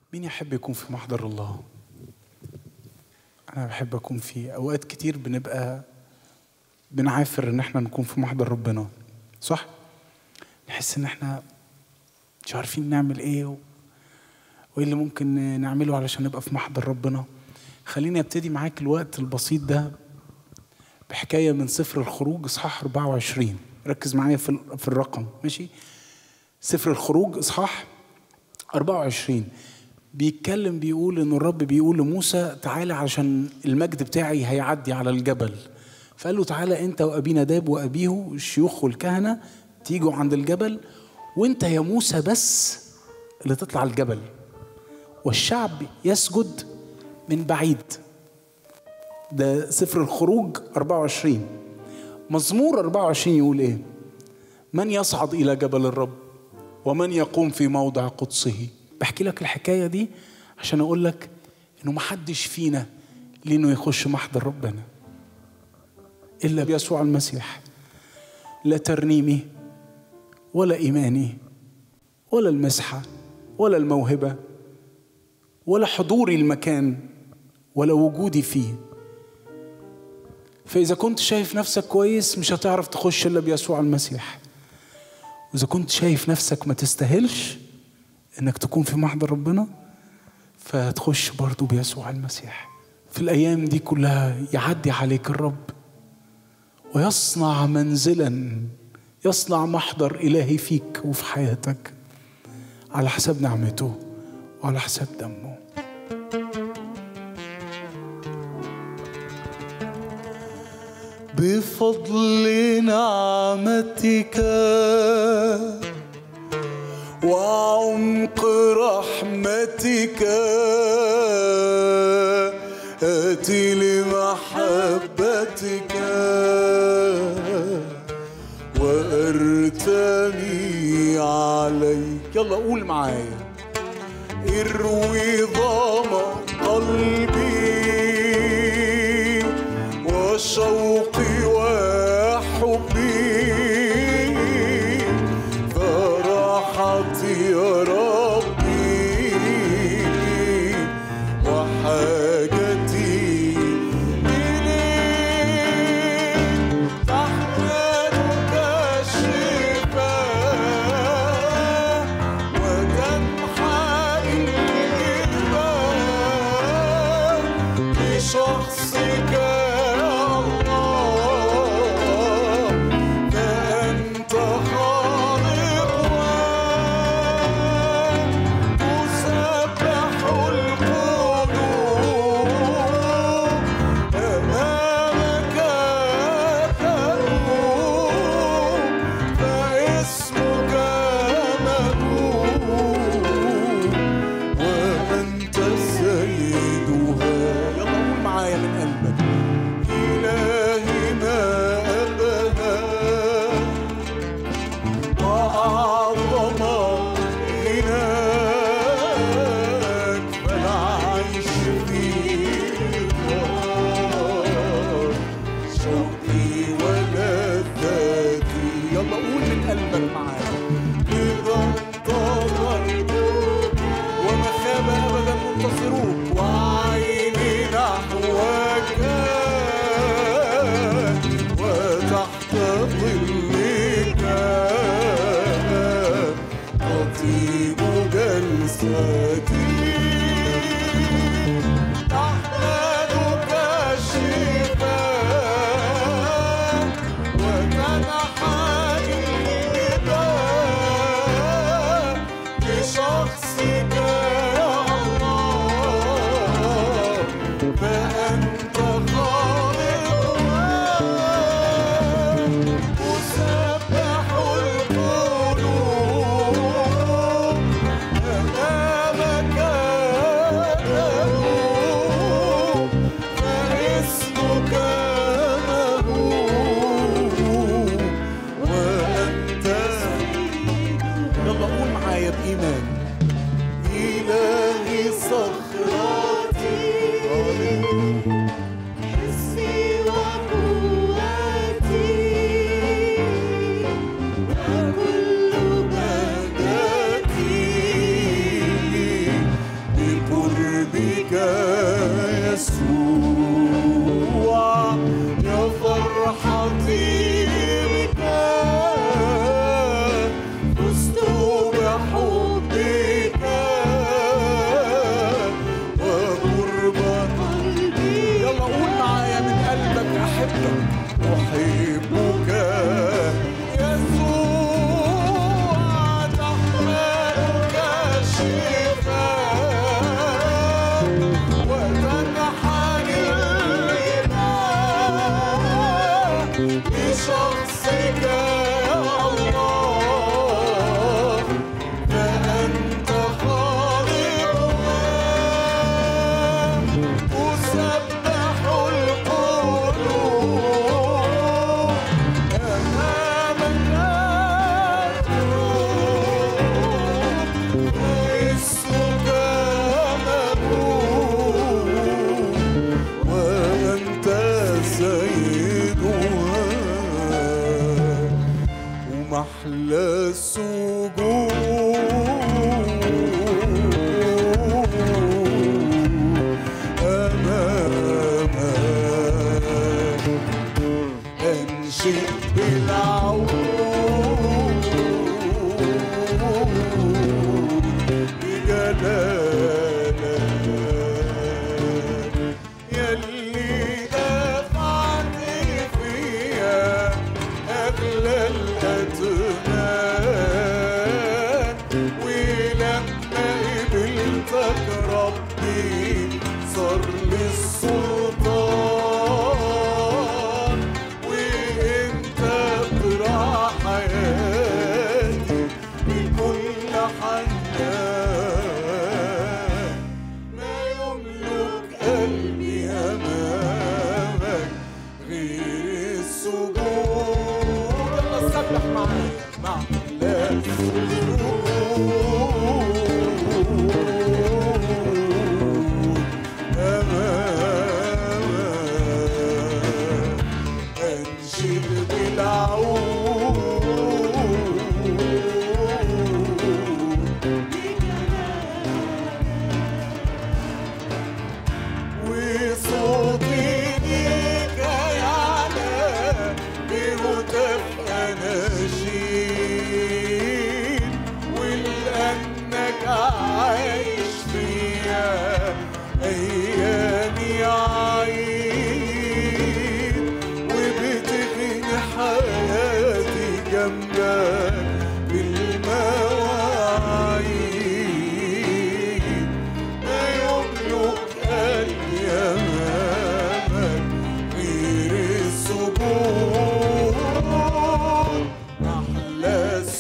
مين يحب يكون في محضر الله انا بحب اكون فيه اوقات كتير بنبقى بنعافر ان احنا نكون في محضر ربنا صح نحس ان احنا مش عارفين نعمل ايه و... وايه اللي ممكن نعمله علشان نبقى في محضر ربنا خليني ابتدي معاك الوقت البسيط ده بحكايه من سفر الخروج اصحاح 24 ركز معايا في ال- في الرقم ماشي سفر الخروج اصحاح 24 بيتكلم بيقول ان الرب بيقول لموسى تعالى علشان المجد بتاعي هيعدي على الجبل فقال له تعالى انت وابي نداب وابيه الشيوخ والكهنه تيجوا عند الجبل وانت يا موسى بس اللي تطلع الجبل والشعب يسجد من بعيد ده سفر الخروج 24 مزمور 24 يقول ايه من يصعد الى جبل الرب ومن يقوم في موضع قدسه بحكي لك الحكايه دي عشان اقول لك انه محدش فينا ليه انه يخش محضر ربنا الا بيسوع المسيح لا ترنيمي ولا ايماني ولا المسحه ولا الموهبه ولا حضوري المكان ولا وجودي فيه فإذا كنت شايف نفسك كويس مش هتعرف تخش إلا بيسوع المسيح وإذا كنت شايف نفسك ما تستاهلش إنك تكون في محضر ربنا فهتخش برضو بيسوع المسيح في الأيام دي كلها يعدي عليك الرب ويصنع منزلا يصنع محضر إلهي فيك وفي حياتك على حساب نعمته وعلى حساب دمه بفضل نعمتك وعمق رحمتك آتي لمحبتك وارتمي عليك يلا قول معايا اروي ظما قلبي وشوقي وحبي فرحتي يا ربي وحاجتي إليك تحملك الشفاء وتنحى الجبال بشخصك يا الله فأنت خالق تسبح القلوب أمامك تروح فاسمك مهول وأنت سيدها يلا قول معايا من قلبك إلهي ما أبهى وأعظم غناك فالعيش فيك شوقي ولذاتي يلا قول من قلبك معايا إذا انتظرت وما خاب أبدا منتصروك وعيني نحوك وتحت ظلك تطيب جلستي تحملك الشفاء وتنحى النداء بشخصك يا الله فأنت خالق أسبح القلوب أمامك أروح فاسمك مهول وأنت يلا قول معايا بإيمان إلهي صخرتي حسي وقوتي وكل مجدتي يلي دفعت فيا أغلى الأثمان ولما قبلتك ربي صار لي السلطان وانت بترعى حياتي بكل حنان ما يملك قلبي امامك غير السجود يلا سبح معايا مع السجود أمامك أنشد بالعود وصوتي ليك يعلى بهتف أناشيد ولأنك عايش فيا أيامي عيد وبتغني حياتي جنبك بالمواعيد ما يملك قلبي أمامك غير السجود أحلى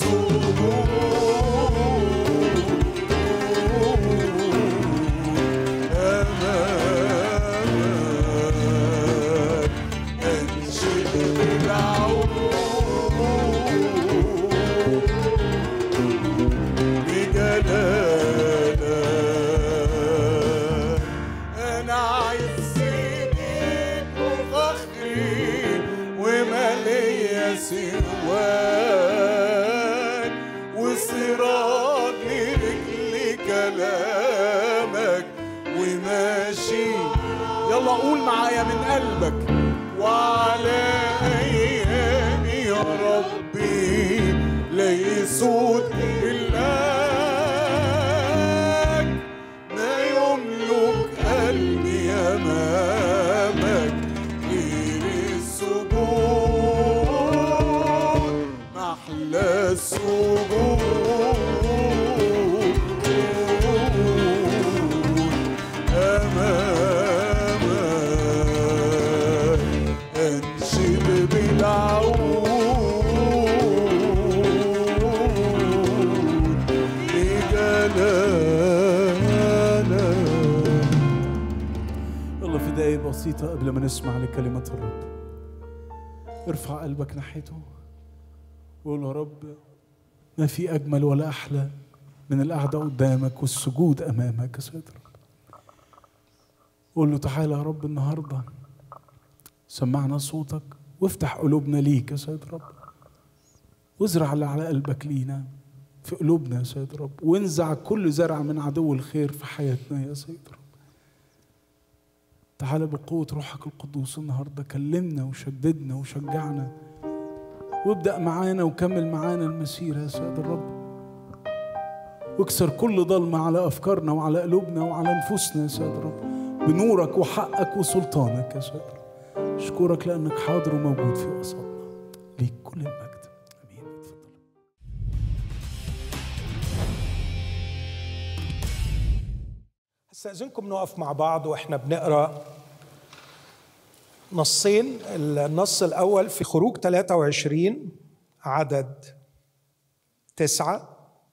السجود أمامك أنشد بالعود بجلالك انا عايز بيك وفخري وما ليا سواك وسراج لرجلي كلامك وماشي يلا قول معايا من قلبك وعلى ايامي يا ربي ليسود إلاك ما يملك قلبي أمامك غير السجود محلى السجود أمامك أنشد بالعود بجلالك يلا في دقايق بسيطة قبل ما نسمع لكلمة الرب ارفع قلبك ناحيته وقول يا رب ما في أجمل ولا أحلى من القعدة قدامك والسجود أمامك يا سيد رب قول له تعالى يا رب النهاردة سمعنا صوتك وافتح قلوبنا ليك يا سيد رب وازرع اللي على قلبك لينا في قلوبنا يا سيد رب وانزع كل زرع من عدو الخير في حياتنا يا سيد رب تعالى بقوة روحك القدوس النهاردة كلمنا وشددنا وشجعنا وابدأ معانا وكمل معانا المسيرة يا سيد الرب واكسر كل ضلمة على أفكارنا وعلى قلوبنا وعلى نفوسنا يا سيد الرب بنورك وحقك وسلطانك يا سيد الرب أشكرك لأنك حاضر وموجود في وسطنا ليك كل المجد أمين اتفضل استاذنكم نقف مع بعض واحنا بنقرا نصين النص الاول في خروج 23 عدد تسعة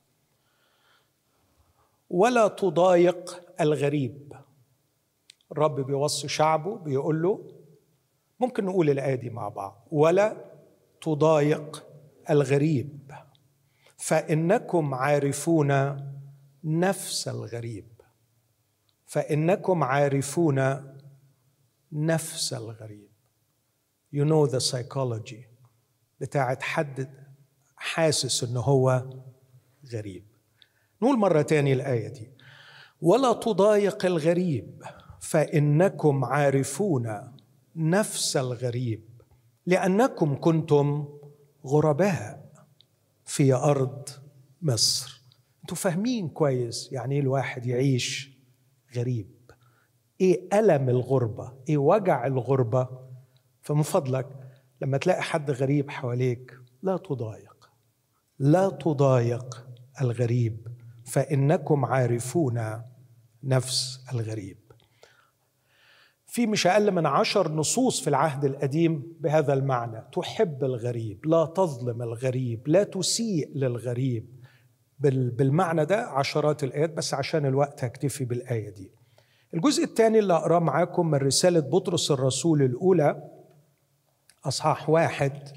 ولا تضايق الغريب الرب بيوصي شعبه بيقول له ممكن نقول الآية دي مع بعض ولا تضايق الغريب فإنكم عارفون نفس الغريب فإنكم عارفون نفس الغريب you know the psychology بتاعت حد حاسس انه هو غريب نقول مرة تاني الآية دي ولا تضايق الغريب فإنكم عارفون نفس الغريب لأنكم كنتم غرباء في أرض مصر انتوا فاهمين كويس يعني ايه الواحد يعيش غريب ايه الم الغربه ايه وجع الغربه فمن فضلك لما تلاقي حد غريب حواليك لا تضايق لا تضايق الغريب فانكم عارفون نفس الغريب في مش اقل من عشر نصوص في العهد القديم بهذا المعنى تحب الغريب لا تظلم الغريب لا تسيء للغريب بالمعنى ده عشرات الايات بس عشان الوقت هكتفي بالايه دي الجزء الثاني اللي اقراه معاكم من رساله بطرس الرسول الاولى اصحاح واحد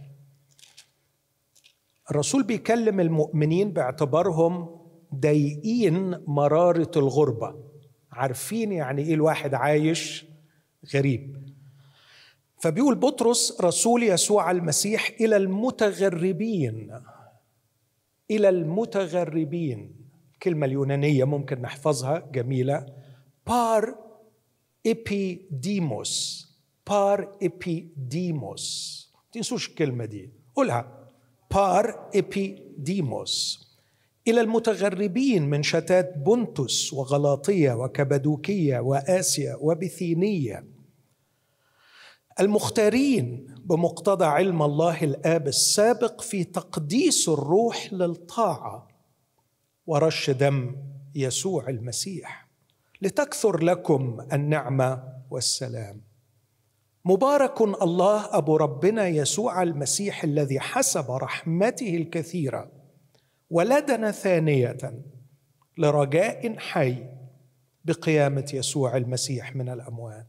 الرسول بيكلم المؤمنين باعتبارهم ضايقين مراره الغربه عارفين يعني ايه الواحد عايش غريب فبيقول بطرس رسول يسوع المسيح الى المتغربين الى المتغربين الكلمه اليونانيه ممكن نحفظها جميله بار ايبيديموس بار ايبيديموس تنسوش الكلمه دي قولها بار ايبيديموس الى المتغربين من شتات بنتس وغلاطيه وكبدوكيه واسيا وبثينيه المختارين بمقتضى علم الله الاب السابق في تقديس الروح للطاعه ورش دم يسوع المسيح لتكثر لكم النعمه والسلام مبارك الله ابو ربنا يسوع المسيح الذي حسب رحمته الكثيره ولدنا ثانيه لرجاء حي بقيامه يسوع المسيح من الاموات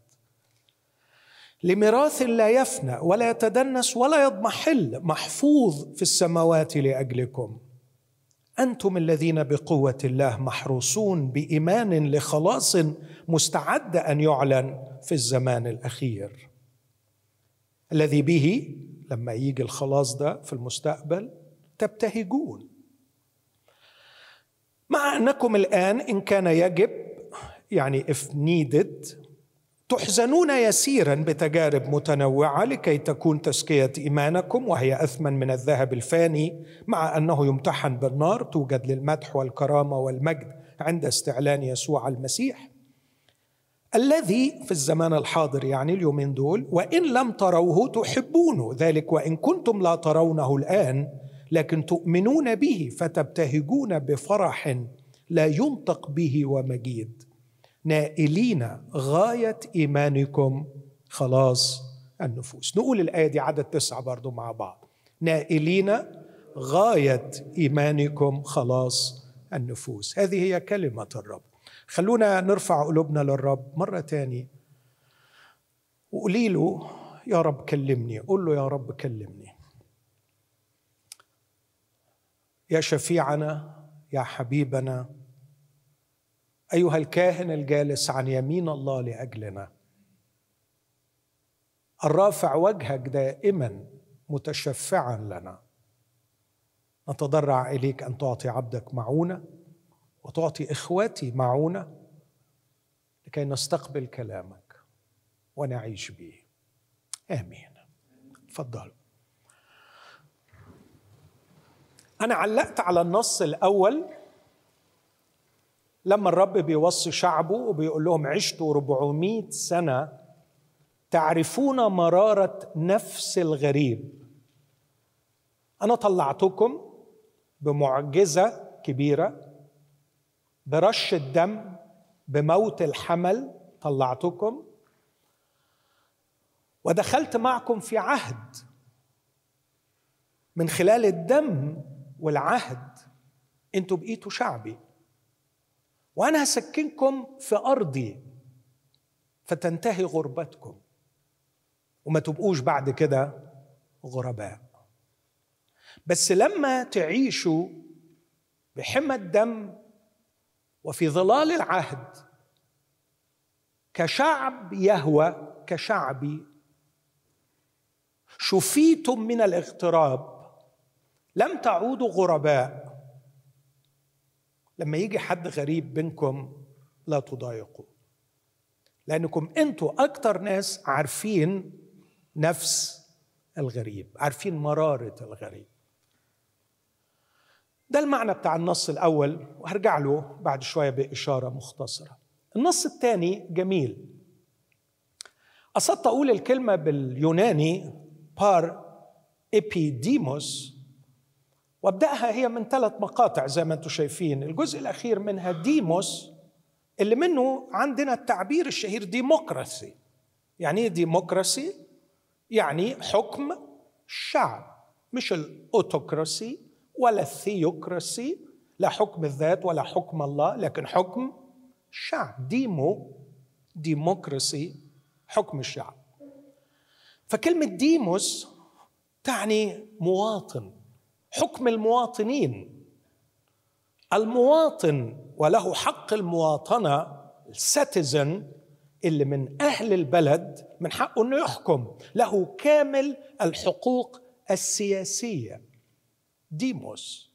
لميراث لا يفنى ولا يتدنس ولا يضمحل محفوظ في السماوات لاجلكم انتم الذين بقوه الله محروسون بايمان لخلاص مستعد ان يعلن في الزمان الاخير الذي به لما يجي الخلاص ده في المستقبل تبتهجون مع انكم الان ان كان يجب يعني if needed تحزنون يسيرا بتجارب متنوعه لكي تكون تزكيه ايمانكم وهي اثمن من الذهب الفاني مع انه يمتحن بالنار توجد للمدح والكرامه والمجد عند استعلان يسوع المسيح الذي في الزمان الحاضر يعني اليومين دول وان لم تروه تحبونه ذلك وان كنتم لا ترونه الان لكن تؤمنون به فتبتهجون بفرح لا ينطق به ومجيد نائلين غايه ايمانكم خلاص النفوس نقول الايه دي عدد تسعه برضو مع بعض نائلين غايه ايمانكم خلاص النفوس هذه هي كلمه الرب خلونا نرفع قلوبنا للرب مرة تاني وقولي له يا رب كلمني قول له يا رب كلمني يا شفيعنا يا حبيبنا أيها الكاهن الجالس عن يمين الله لأجلنا الرافع وجهك دائما متشفعا لنا نتضرع إليك أن تعطي عبدك معونة وتعطي اخواتي معونه لكي نستقبل كلامك ونعيش به امين تفضل انا علقت على النص الاول لما الرب بيوصي شعبه وبيقول لهم عشتوا 400 سنه تعرفون مراره نفس الغريب انا طلعتكم بمعجزه كبيره برش الدم بموت الحمل طلعتكم ودخلت معكم في عهد من خلال الدم والعهد انتوا بقيتوا شعبي وانا هسكنكم في ارضي فتنتهي غربتكم وما تبقوش بعد كده غرباء بس لما تعيشوا بحمى الدم وفي ظلال العهد كشعب يهوى كشعبي شفيتم من الاغتراب لم تعودوا غرباء لما يجي حد غريب بينكم لا تضايقوا لانكم انتوا اكتر ناس عارفين نفس الغريب عارفين مراره الغريب ده المعنى بتاع النص الأول وهرجع له بعد شوية بإشارة مختصرة النص الثاني جميل قصدت أقول الكلمة باليوناني بار إبيديموس وابدأها هي من ثلاث مقاطع زي ما انتم شايفين الجزء الأخير منها ديموس اللي منه عندنا التعبير الشهير ديمقراسي يعني ايه ديمقراسي يعني حكم الشعب مش الاوتوكراسي ولا الثيوكراسي لا حكم الذات ولا حكم الله لكن حكم الشعب ديمو ديمقراسي حكم الشعب فكلمة ديموس تعني مواطن حكم المواطنين المواطن وله حق المواطنة السيتيزن اللي من أهل البلد من حقه أنه يحكم له كامل الحقوق السياسية ديموس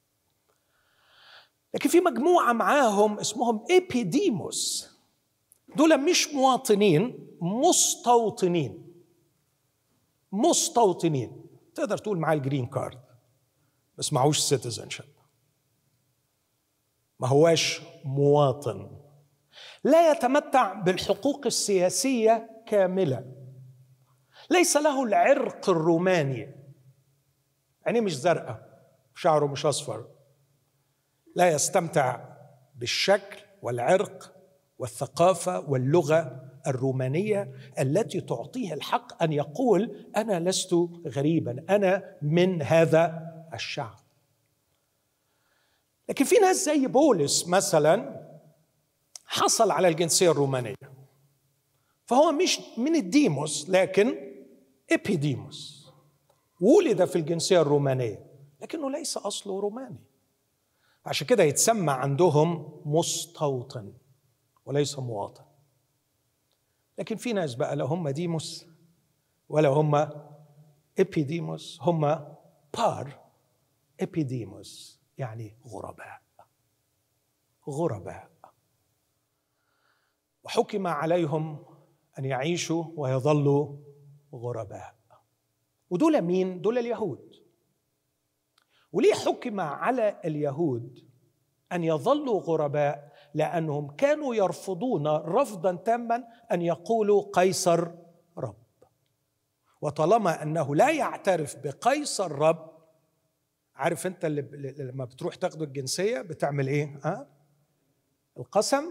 لكن في مجموعة معاهم اسمهم إبيديموس دول مش مواطنين مستوطنين مستوطنين تقدر تقول معاه الجرين كارد بس معهوش سيتيزنشيب ما هواش مواطن لا يتمتع بالحقوق السياسيه كامله ليس له العرق الروماني عينيه مش زرقاء شعره مش اصفر لا يستمتع بالشكل والعرق والثقافه واللغه الرومانيه التي تعطيه الحق ان يقول انا لست غريبا انا من هذا الشعب لكن في ناس زي بولس مثلا حصل على الجنسيه الرومانيه فهو مش من الديموس لكن ابيديموس ولد في الجنسيه الرومانيه لكنه ليس اصله روماني عشان كده يتسمى عندهم مستوطن وليس مواطن لكن في ناس بقى لا هم ديموس ولا هم ابيديموس هم بار ابيديموس يعني غرباء غرباء وحكم عليهم ان يعيشوا ويظلوا غرباء ودول مين دول اليهود وليه حكم على اليهود ان يظلوا غرباء لانهم كانوا يرفضون رفضا تاما ان يقولوا قيصر رب وطالما انه لا يعترف بقيصر رب عارف انت اللي لما بتروح تاخد الجنسيه بتعمل ايه ها القسم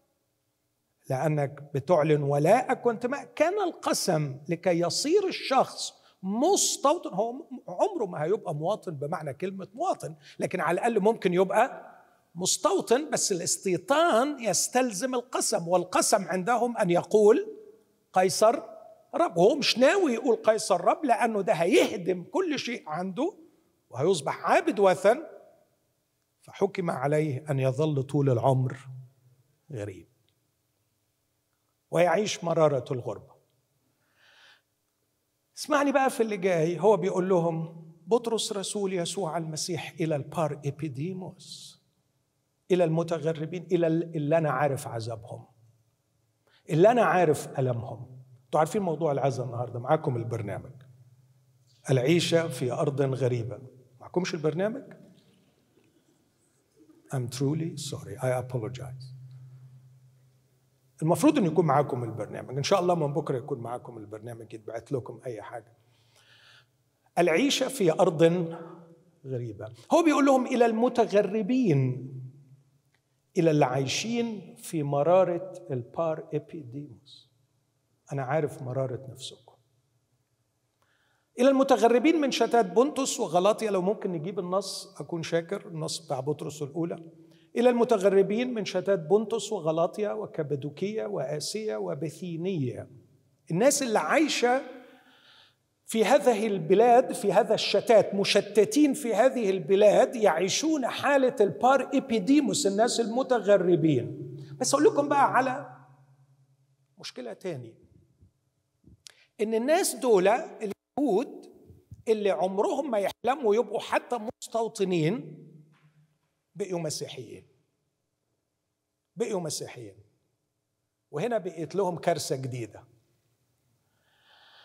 لانك بتعلن ولاءك وانتماء كان القسم لكي يصير الشخص مستوطن هو عمره ما هيبقى مواطن بمعنى كلمه مواطن لكن على الاقل ممكن يبقى مستوطن بس الاستيطان يستلزم القسم والقسم عندهم ان يقول قيصر رب وهو مش ناوي يقول قيصر رب لانه ده هيهدم كل شيء عنده وهيصبح عابد وثن فحكم عليه ان يظل طول العمر غريب ويعيش مراره الغربه اسمعني بقى في اللي جاي هو بيقول لهم بطرس رسول يسوع المسيح الى البار ابيديموس الى المتغربين الى اللي انا عارف عذابهم اللي انا عارف المهم انتوا عارفين موضوع العزاء النهارده معاكم البرنامج العيشه في ارض غريبه معكمش البرنامج I'm truly sorry I apologize المفروض ان يكون معاكم البرنامج ان شاء الله من بكره يكون معاكم البرنامج يتبعت لكم اي حاجه العيشه في ارض غريبه هو بيقول لهم الى المتغربين الى اللي عايشين في مراره البار ابيديموس انا عارف مراره نفسكم الى المتغربين من شتات بنطس وغلاطيا لو ممكن نجيب النص اكون شاكر النص بتاع بطرس الاولى الى المتغربين من شتات بنطس وغلاطيا وكبدوكيه واسيا وبثينيه الناس اللي عايشه في هذه البلاد في هذا الشتات مشتتين في هذه البلاد يعيشون حاله البار ايبيديموس الناس المتغربين بس اقول لكم بقى على مشكله تاني ان الناس دول اليهود اللي عمرهم ما يحلموا يبقوا حتى مستوطنين بقيوا مسيحيين بقيوا مسيحيين وهنا بقيت لهم كارثه جديده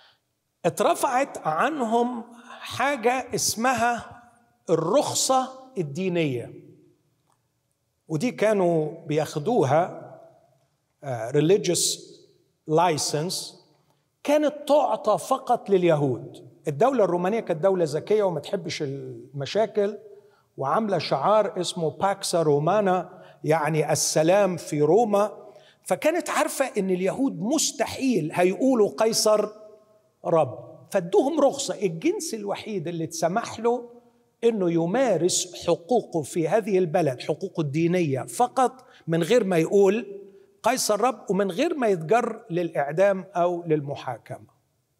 اترفعت عنهم حاجه اسمها الرخصه الدينيه ودي كانوا بياخدوها uh, religious license كانت تعطى فقط لليهود الدولة الرومانية كانت دولة ذكية وما تحبش المشاكل وعاملة شعار اسمه باكسا رومانا يعني السلام في روما فكانت عارفة ان اليهود مستحيل هيقولوا قيصر رب فادوهم رخصة الجنس الوحيد اللي اتسمح له انه يمارس حقوقه في هذه البلد حقوقه الدينية فقط من غير ما يقول قيصر رب ومن غير ما يتجر للإعدام أو للمحاكمة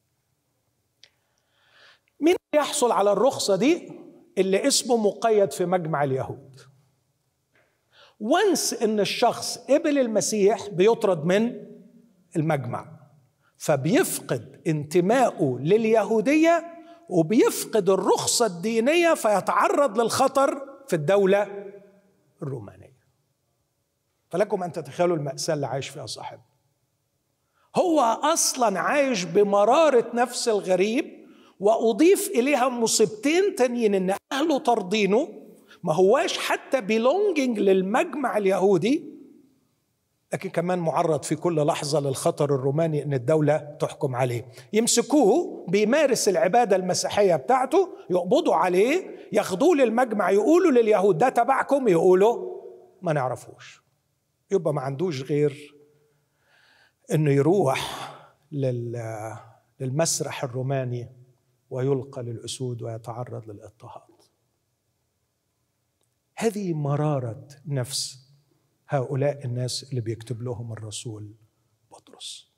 مين يحصل على الرخصة دي اللي اسمه مقيد في مجمع اليهود وانس ان الشخص قبل المسيح بيطرد من المجمع فبيفقد انتمائه لليهودية وبيفقد الرخصة الدينية فيتعرض للخطر في الدولة الرومانية فلكم أن تتخيلوا المأساة اللي عايش فيها صاحب هو أصلا عايش بمرارة نفس الغريب وأضيف إليها مصيبتين تانيين إن أهله طردينه ما هواش حتى بيلونجينج للمجمع اليهودي لكن كمان معرض في كل لحظة للخطر الروماني أن الدولة تحكم عليه يمسكوه بيمارس العبادة المسيحية بتاعته يقبضوا عليه ياخدوه للمجمع يقولوا لليهود ده تبعكم يقولوا ما نعرفوش يبقى ما عندوش غير انه يروح للمسرح الروماني ويلقى للاسود ويتعرض للاضطهاد هذه مراره نفس هؤلاء الناس اللي بيكتب لهم الرسول بطرس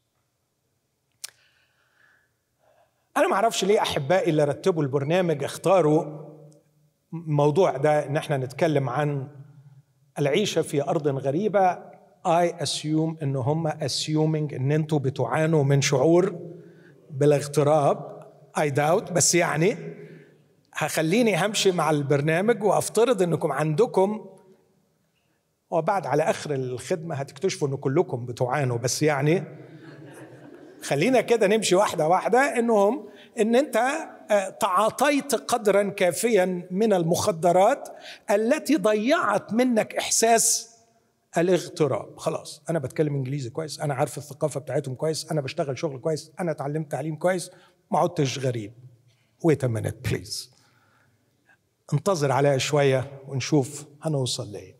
انا ما اعرفش ليه احبائي اللي رتبوا البرنامج اختاروا الموضوع ده ان احنا نتكلم عن العيشه في ارض غريبه اي اسيوم ان هم اسيومينج ان انتوا بتعانوا من شعور بالاغتراب اي داوت بس يعني هخليني همشي مع البرنامج وافترض انكم عندكم وبعد على اخر الخدمه هتكتشفوا ان كلكم بتعانوا بس يعني خلينا كده نمشي واحده واحده انهم ان انت تعاطيت قدرا كافيا من المخدرات التي ضيعت منك احساس الاغتراب خلاص انا بتكلم انجليزي كويس انا عارف الثقافه بتاعتهم كويس انا بشتغل شغل كويس انا اتعلمت تعليم كويس ما عدتش غريب ويت minute بليز انتظر عليها شويه ونشوف هنوصل لايه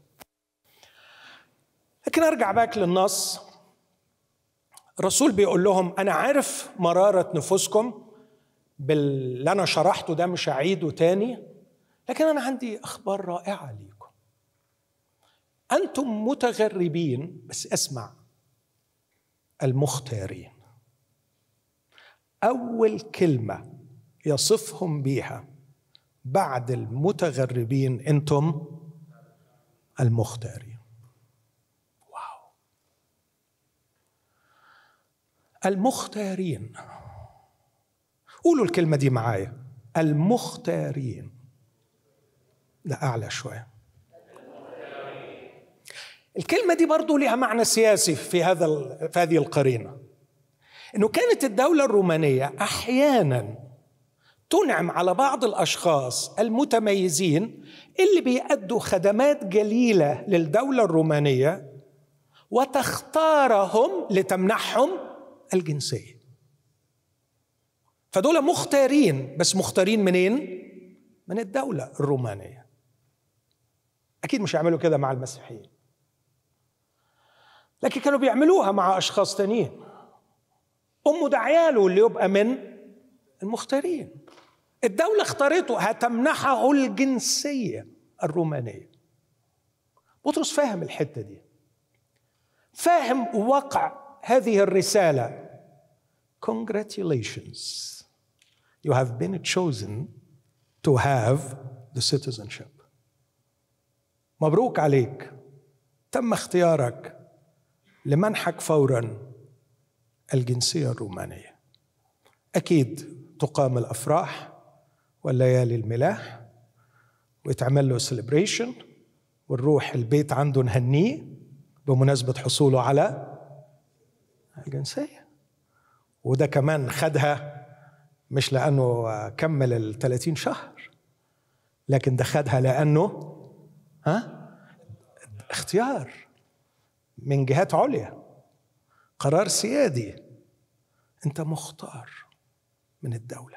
لكن ارجع باك للنص الرسول بيقول لهم انا عارف مراره نفوسكم باللي انا شرحته ده مش هعيده تاني لكن انا عندي اخبار رائعه ليكم انتم متغربين بس اسمع المختارين اول كلمه يصفهم بيها بعد المتغربين انتم المختارين واو المختارين قولوا الكلمة دي معايا المختارين لا أعلى شوية الكلمة دي برضو لها معنى سياسي في هذا في هذه القرينة إنه كانت الدولة الرومانية أحيانا تنعم على بعض الأشخاص المتميزين اللي بيأدوا خدمات جليلة للدولة الرومانية وتختارهم لتمنحهم الجنسيه فدول مختارين بس مختارين منين؟ من الدولة الرومانية أكيد مش هيعملوا كده مع المسيحيين لكن كانوا بيعملوها مع أشخاص تانيين أمه ده عياله اللي يبقى من المختارين الدولة اختارته هتمنحه الجنسية الرومانية بطرس فاهم الحتة دي فاهم وقع هذه الرسالة congratulations you have been chosen to have the citizenship مبروك عليك تم اختيارك لمنحك فورا الجنسيه الرومانيه اكيد تقام الافراح والليالي الملاح ويتعمل له سيلبريشن ونروح البيت عنده نهنيه بمناسبه حصوله على الجنسيه وده كمان خدها مش لانه كمل ال 30 شهر لكن ده خدها لانه ها اختيار من جهات عليا قرار سيادي انت مختار من الدوله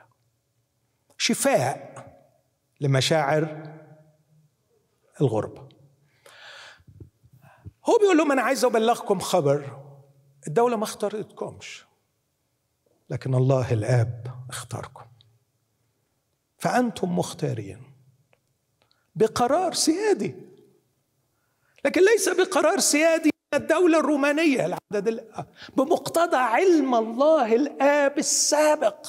شفاء لمشاعر الغربه هو بيقول لهم انا عايز ابلغكم خبر الدوله ما اختارتكمش لكن الله الاب اختاركم فانتم مختارين بقرار سيادي لكن ليس بقرار سيادي الدولة الرومانية العدد بمقتضى علم الله الآب السابق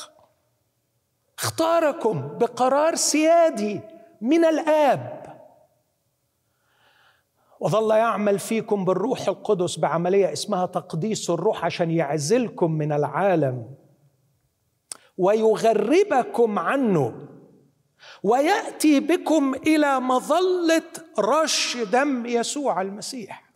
اختاركم بقرار سيادي من الآب وظل يعمل فيكم بالروح القدس بعملية اسمها تقديس الروح عشان يعزلكم من العالم ويغربكم عنه وياتي بكم الى مظله رش دم يسوع المسيح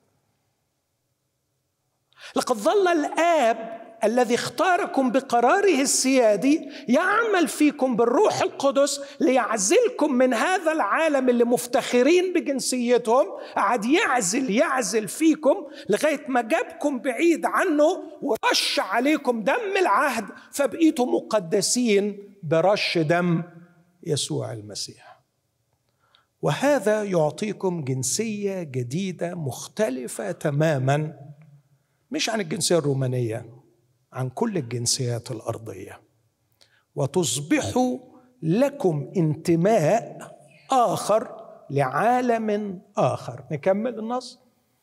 لقد ظل الاب الذي اختاركم بقراره السيادي يعمل فيكم بالروح القدس ليعزلكم من هذا العالم اللي مفتخرين بجنسيتهم قعد يعزل يعزل فيكم لغايه ما جابكم بعيد عنه ورش عليكم دم العهد فبقيتم مقدسين برش دم يسوع المسيح وهذا يعطيكم جنسيه جديده مختلفه تماما مش عن الجنسيه الرومانيه عن كل الجنسيات الارضيه وتصبحوا لكم انتماء اخر لعالم اخر نكمل النص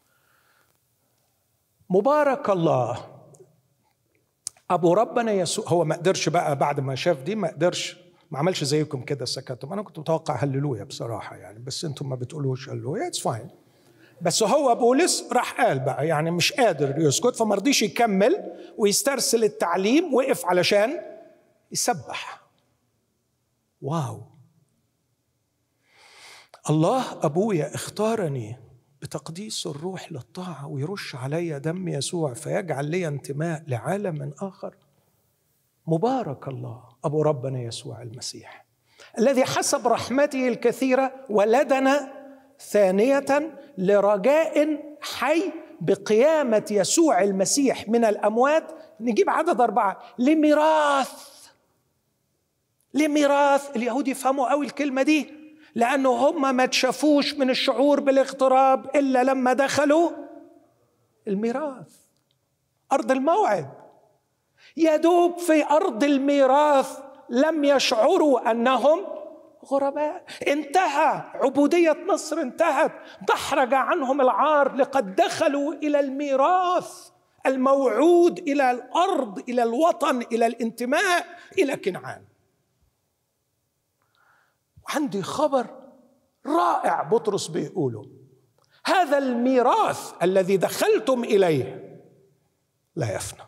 مبارك الله ابو ربنا يسوع هو ما قدرش بقى بعد ما شاف دي ما قدرش ما عملش زيكم كده سكتهم انا كنت متوقع هللويا بصراحه يعني بس انتم ما بتقولوش هللويا اتس فاين بس هو بولس راح قال بقى يعني مش قادر يسكت فما رضيش يكمل ويسترسل التعليم وقف علشان يسبح واو الله ابويا اختارني بتقديس الروح للطاعه ويرش علي دم يسوع فيجعل لي انتماء لعالم اخر مبارك الله ابو ربنا يسوع المسيح الذي حسب رحمته الكثيره ولدنا ثانيه لرجاء حي بقيامه يسوع المسيح من الاموات نجيب عدد اربعه لميراث لميراث اليهود يفهموا قوي الكلمه دي لانه هم ما تشافوش من الشعور بالاغتراب الا لما دخلوا الميراث ارض الموعد يا دوب في ارض الميراث لم يشعروا انهم غرباء انتهى عبودية مصر انتهت دحرج عنهم العار لقد دخلوا إلى الميراث الموعود إلى الأرض إلى الوطن إلى الانتماء إلى كنعان عندي خبر رائع بطرس بيقوله هذا الميراث الذي دخلتم إليه لا يفنى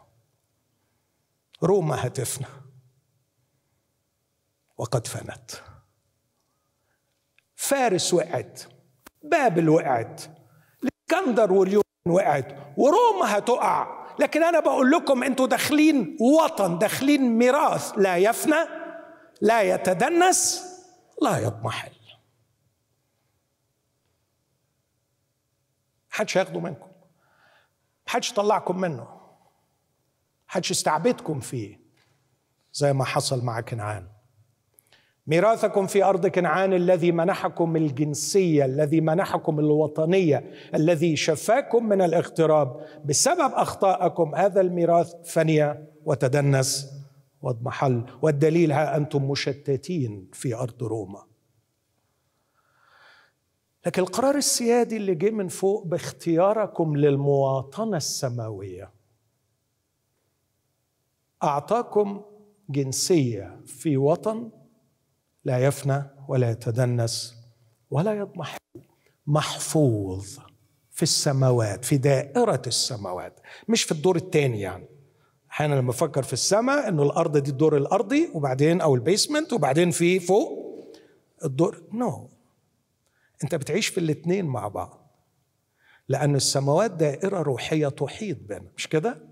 روما هتفنى وقد فنت فارس وقعت بابل وقعت الاسكندر واليونان وقعت وروما هتقع لكن انا بقول لكم انتوا داخلين وطن داخلين ميراث لا يفنى لا يتدنس لا يضمحل محدش هياخده منكم محدش يطلعكم منه محدش يستعبدكم فيه زي ما حصل مع كنعان ميراثكم في ارض كنعان الذي منحكم الجنسيه الذي منحكم الوطنيه الذي شفاكم من الاغتراب بسبب اخطائكم هذا الميراث فني وتدنس واضمحل والدليل ها انتم مشتتين في ارض روما لكن القرار السيادي اللي جه من فوق باختياركم للمواطنه السماويه اعطاكم جنسيه في وطن لا يفنى ولا يتدنس ولا يضمحل محفوظ في السماوات في دائرة السماوات مش في الدور الثاني يعني احيانا لما افكر في السماء انه الارض دي الدور الارضي وبعدين او البيسمنت وبعدين في فوق الدور نو no. انت بتعيش في الاثنين مع بعض لان السماوات دائره روحيه تحيط بنا مش كده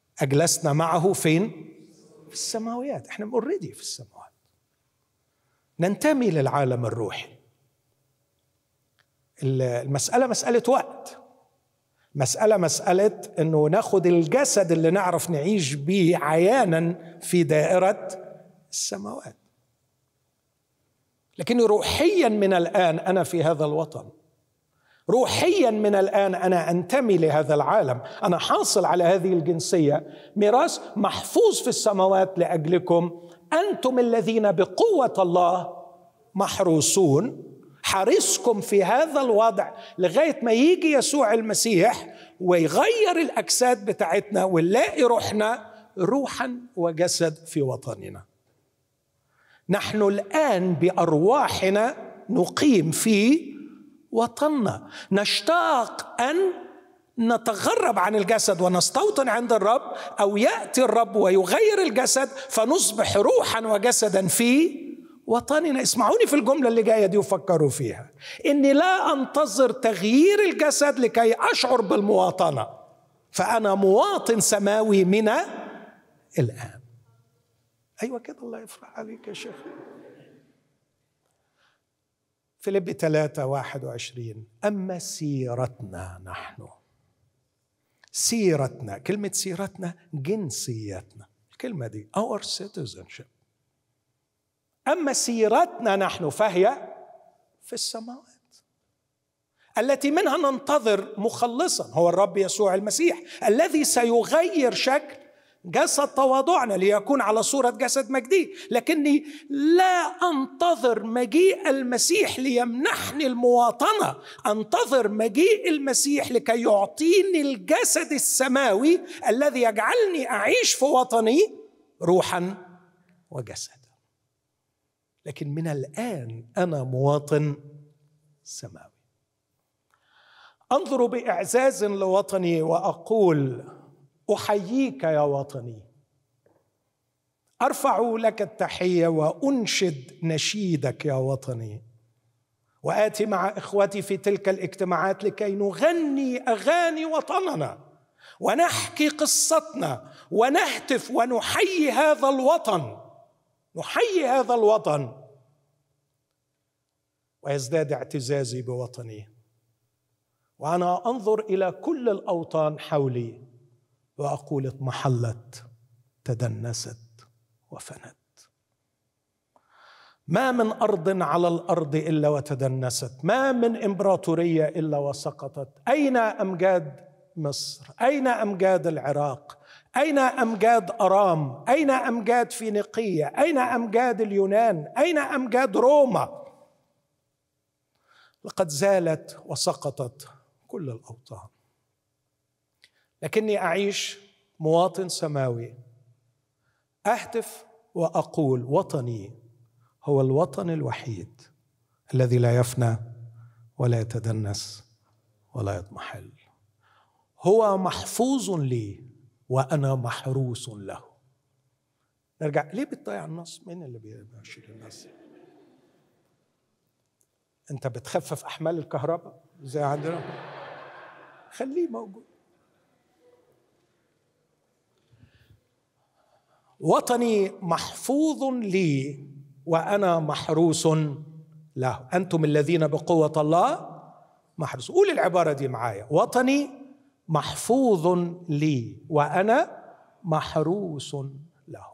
اجلسنا معه فين في السماويات احنا اوريدي في السماوات ننتمي للعالم الروحي المسألة مسألة وقت مسألة مسألة أنه ناخد الجسد اللي نعرف نعيش به عيانا في دائرة السماوات لكني روحيا من الآن أنا في هذا الوطن روحيا من الآن أنا أنتمي لهذا العالم أنا حاصل على هذه الجنسية ميراث محفوظ في السماوات لأجلكم أنتم الذين بقوة الله محروسون حرصكم في هذا الوضع لغايه ما يجي يسوع المسيح ويغير الاجساد بتاعتنا ونلاقي روحنا روحا وجسد في وطننا. نحن الان بارواحنا نقيم في وطننا، نشتاق ان نتغرب عن الجسد ونستوطن عند الرب او ياتي الرب ويغير الجسد فنصبح روحا وجسدا في وطننا اسمعوني في الجملة اللي جاية دي وفكروا فيها إني لا أنتظر تغيير الجسد لكي أشعر بالمواطنة فأنا مواطن سماوي من الآن أيوة كده الله يفرح عليك يا شيخ فيليب 3 21 أما سيرتنا نحن سيرتنا كلمة سيرتنا جنسيتنا الكلمة دي our citizenship اما سيرتنا نحن فهي في السماوات التي منها ننتظر مخلصا هو الرب يسوع المسيح الذي سيغير شكل جسد تواضعنا ليكون على صورة جسد مجدي لكني لا أنتظر مجيء المسيح ليمنحني المواطنة أنتظر مجيء المسيح لكي يعطيني الجسد السماوي الذي يجعلني أعيش في وطني روحا وجسد لكن من الان انا مواطن سماوي انظر باعزاز لوطني واقول احييك يا وطني ارفع لك التحيه وانشد نشيدك يا وطني واتي مع اخوتي في تلك الاجتماعات لكي نغني اغاني وطننا ونحكي قصتنا ونهتف ونحيي هذا الوطن نحيي هذا الوطن ويزداد اعتزازي بوطني وانا انظر الى كل الاوطان حولي واقول اضمحلت تدنست وفنت ما من ارض على الارض الا وتدنست ما من امبراطوريه الا وسقطت اين امجاد مصر اين امجاد العراق أين أمجاد أرام؟ أين أمجاد فينيقية؟ أين أمجاد اليونان؟ أين أمجاد روما؟ لقد زالت وسقطت كل الأوطان لكني أعيش مواطن سماوي أهتف وأقول وطني هو الوطن الوحيد الذي لا يفنى ولا يتدنس ولا يضمحل هو محفوظ لي وانا محروس له نرجع ليه بتضيع النص مين اللي بيشيل النص انت بتخفف احمال الكهرباء زي عندنا خليه موجود وطني محفوظ لي وانا محروس له انتم الذين بقوه الله محروس قول العباره دي معايا وطني محفوظ لي وانا محروس له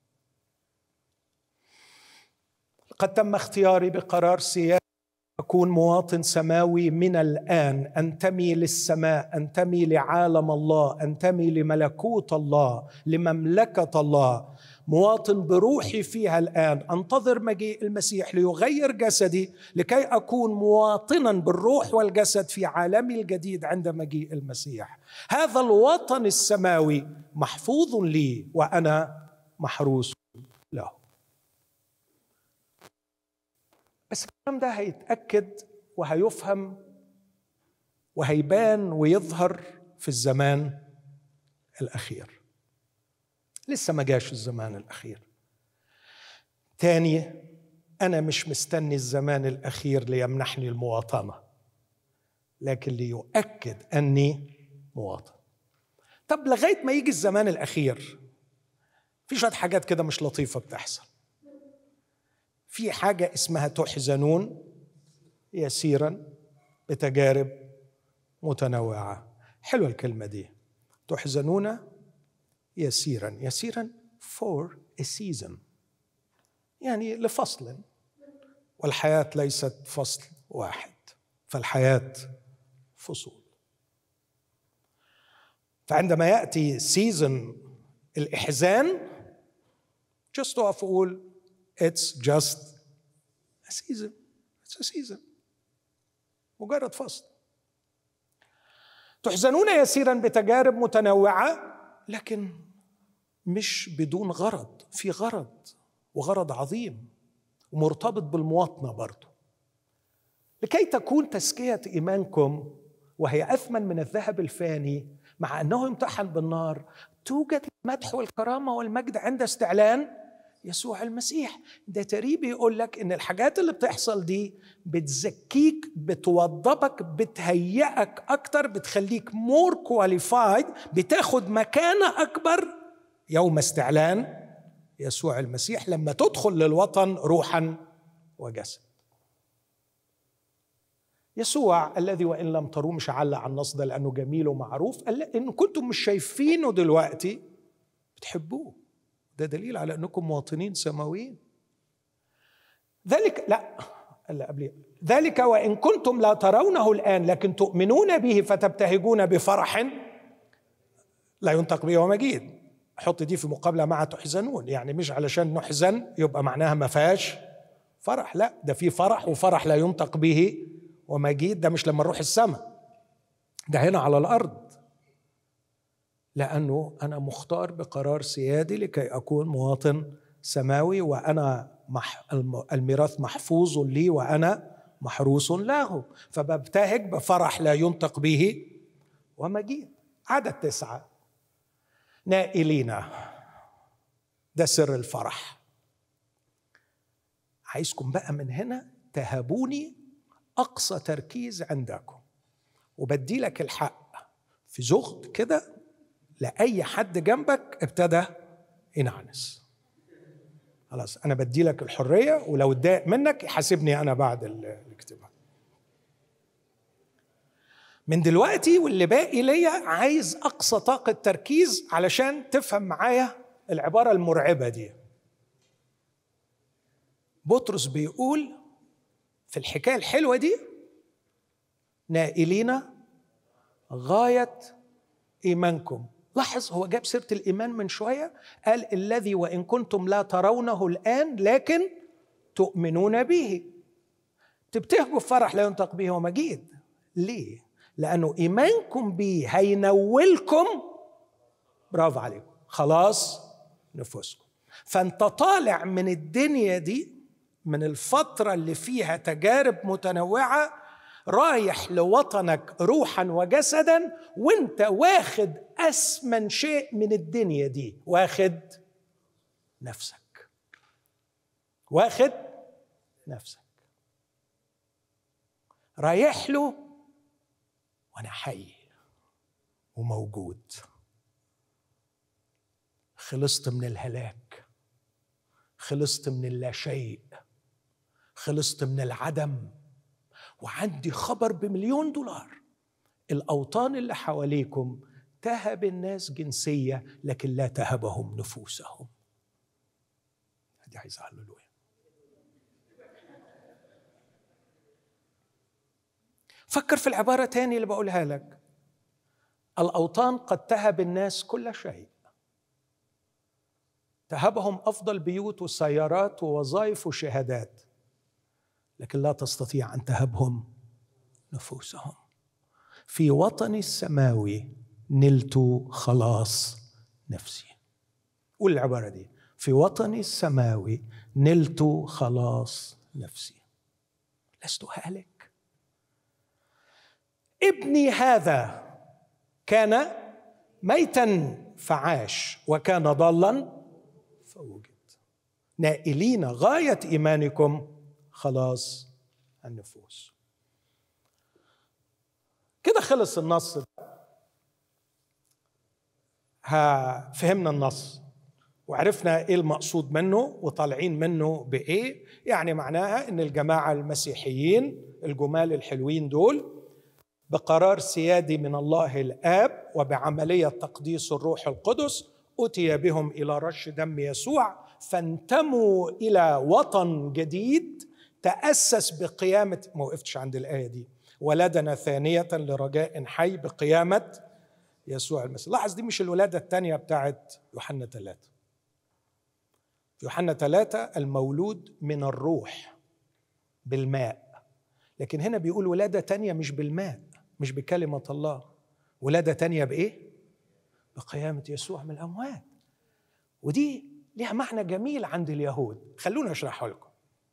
قد تم اختياري بقرار سياسي اكون مواطن سماوي من الان انتمي للسماء انتمي لعالم الله انتمي لملكوت الله لمملكه الله مواطن بروحي فيها الان انتظر مجيء المسيح ليغير جسدي لكي اكون مواطنا بالروح والجسد في عالمي الجديد عند مجيء المسيح هذا الوطن السماوي محفوظ لي وانا محروس له بس الكلام ده هيتاكد وهيفهم وهيبان ويظهر في الزمان الاخير لسه ما جاش الزمان الأخير تاني أنا مش مستني الزمان الأخير ليمنحني المواطنة لكن ليؤكد أني مواطن طب لغاية ما يجي الزمان الأخير في شوية حاجات كده مش لطيفة بتحصل في حاجه اسمها تحزنون يسيرا بتجارب متنوعه حلوه الكلمه دي تحزنون يسيرا يسيرا for a season يعني لفصل والحياه ليست فصل واحد فالحياه فصول فعندما ياتي سيزن الاحزان just اقف اقول it's just a season it's a season مجرد فصل تحزنون يسيرا بتجارب متنوعه لكن مش بدون غرض في غرض وغرض عظيم ومرتبط بالمواطنه برضه لكي تكون تزكيه ايمانكم وهي اثمن من الذهب الفاني مع انه يمتحن بالنار توجد المدح والكرامه والمجد عند استعلان يسوع المسيح ده تقريبا يقول لك ان الحاجات اللي بتحصل دي بتزكيك بتوضبك بتهيئك اكتر بتخليك مور كواليفايد بتاخد مكانه اكبر يوم استعلان يسوع المسيح لما تدخل للوطن روحا وجسد يسوع الذي وان لم تروه مش هعلق على النص ده لانه جميل ومعروف قال ان كنتم مش شايفينه دلوقتي بتحبوه ده دليل على انكم مواطنين سماويين ذلك لا اللي قبليه ذلك وان كنتم لا ترونه الان لكن تؤمنون به فتبتهجون بفرح لا ينطق به ومجيد حط دي في مقابله مع تحزنون يعني مش علشان نحزن يبقى معناها ما فيهاش فرح لا ده في فرح وفرح لا ينطق به ومجيد ده مش لما نروح السماء ده هنا على الارض لانه انا مختار بقرار سيادي لكي اكون مواطن سماوي وانا مح الميراث محفوظ لي وانا محروس له فببتهج بفرح لا ينطق به ومجيد عدد تسعه نائلين ده سر الفرح عايزكم بقى من هنا تهبوني اقصى تركيز عندكم وبدي لك الحق في زغد كده لاي حد جنبك ابتدى ينعنس خلاص انا بدي لك الحريه ولو اتضايق منك يحاسبني انا بعد الاجتماع من دلوقتي واللي باقي ليا عايز اقصى طاقه تركيز علشان تفهم معايا العباره المرعبه دي بطرس بيقول في الحكايه الحلوه دي نائلين غايه ايمانكم لاحظ هو جاب سيره الايمان من شويه قال الذي وان كنتم لا ترونه الان لكن تؤمنون به تبتهجوا بفرح لا ينطق به ومجيد ليه لانه ايمانكم به هينولكم برافو عليكم خلاص نفوسكم فانت طالع من الدنيا دي من الفتره اللي فيها تجارب متنوعه رايح لوطنك روحا وجسدا وانت واخد اسمن شيء من الدنيا دي واخد نفسك واخد نفسك رايح له وانا حي وموجود خلصت من الهلاك خلصت من اللاشيء خلصت من العدم وعندي خبر بمليون دولار الاوطان اللي حواليكم تهب الناس جنسيه لكن لا تهبهم نفوسهم دي عايز هللويا فكر في العبارة تاني اللي بقولها لك الأوطان قد تهب الناس كل شيء تهبهم أفضل بيوت وسيارات ووظائف وشهادات لكن لا تستطيع أن تهبهم نفوسهم في وطني السماوي نلت خلاص نفسي قول العبارة دي في وطني السماوي نلت خلاص نفسي لست هالك ابني هذا كان ميتا فعاش وكان ضالا فوجد نائلين غايه ايمانكم خلاص النفوس كده خلص النص ها فهمنا النص وعرفنا ايه المقصود منه وطالعين منه بايه يعني معناها ان الجماعه المسيحيين الجمال الحلوين دول بقرار سيادي من الله الاب وبعمليه تقديس الروح القدس اتي بهم الى رش دم يسوع فانتموا الى وطن جديد تاسس بقيامه ما وقفتش عند الايه دي ولدنا ثانيه لرجاء حي بقيامه يسوع المسيح لاحظ دي مش الولاده الثانيه بتاعت يوحنا ثلاثه في يوحنا ثلاثة المولود من الروح بالماء لكن هنا بيقول ولادة تانية مش بالماء مش بكلمة الله ولادة تانية بإيه؟ بقيامة يسوع من الأموات ودي ليها معنى جميل عند اليهود خلونا أشرحه لكم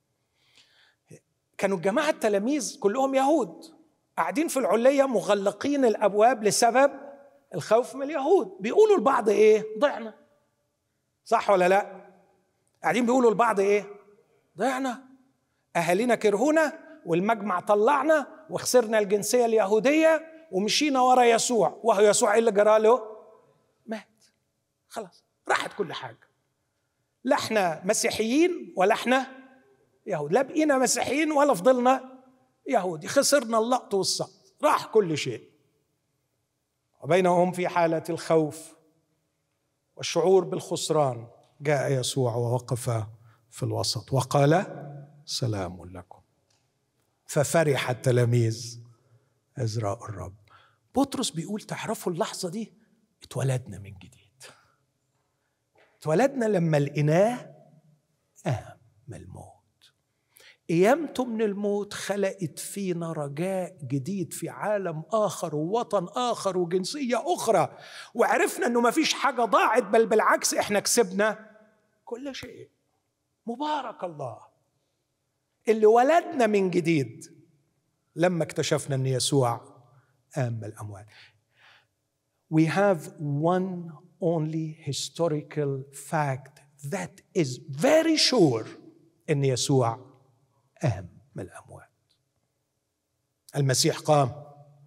كانوا الجماعة التلاميذ كلهم يهود قاعدين في العلية مغلقين الأبواب لسبب الخوف من اليهود بيقولوا لبعض إيه؟ ضعنا صح ولا لا؟ قاعدين بيقولوا لبعض إيه؟ ضعنا أهالينا كرهونا والمجمع طلعنا وخسرنا الجنسيه اليهوديه ومشينا ورا يسوع وهو يسوع ايه اللي جرى له؟ مات خلاص راحت كل حاجه لا احنا مسيحيين ولا احنا يهود لا بقينا مسيحيين ولا فضلنا يهودي خسرنا اللقط والسقط راح كل شيء وبينهم في حاله الخوف والشعور بالخسران جاء يسوع ووقف في الوسط وقال سلام لكم ففرح التلاميذ ازراء الرب بطرس بيقول تعرفوا اللحظه دي اتولدنا من جديد اتولدنا لما لقيناه قام من الموت قيامته من الموت خلقت فينا رجاء جديد في عالم اخر ووطن اخر وجنسيه اخرى وعرفنا انه ما فيش حاجه ضاعت بل بالعكس احنا كسبنا كل شيء مبارك الله اللي ولدنا من جديد لما اكتشفنا ان يسوع قام من الاموات we have one only historical fact that is very sure ان يسوع قام من الاموات المسيح قام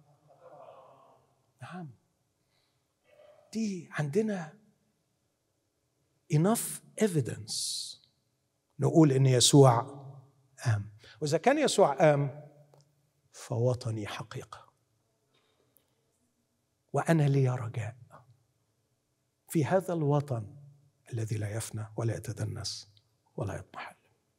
نعم دي عندنا enough evidence نقول ان يسوع قام واذا كان يسوع قام فوطني حقيقه وانا لي رجاء في هذا الوطن الذي لا يفنى ولا يتدنس ولا يضمحل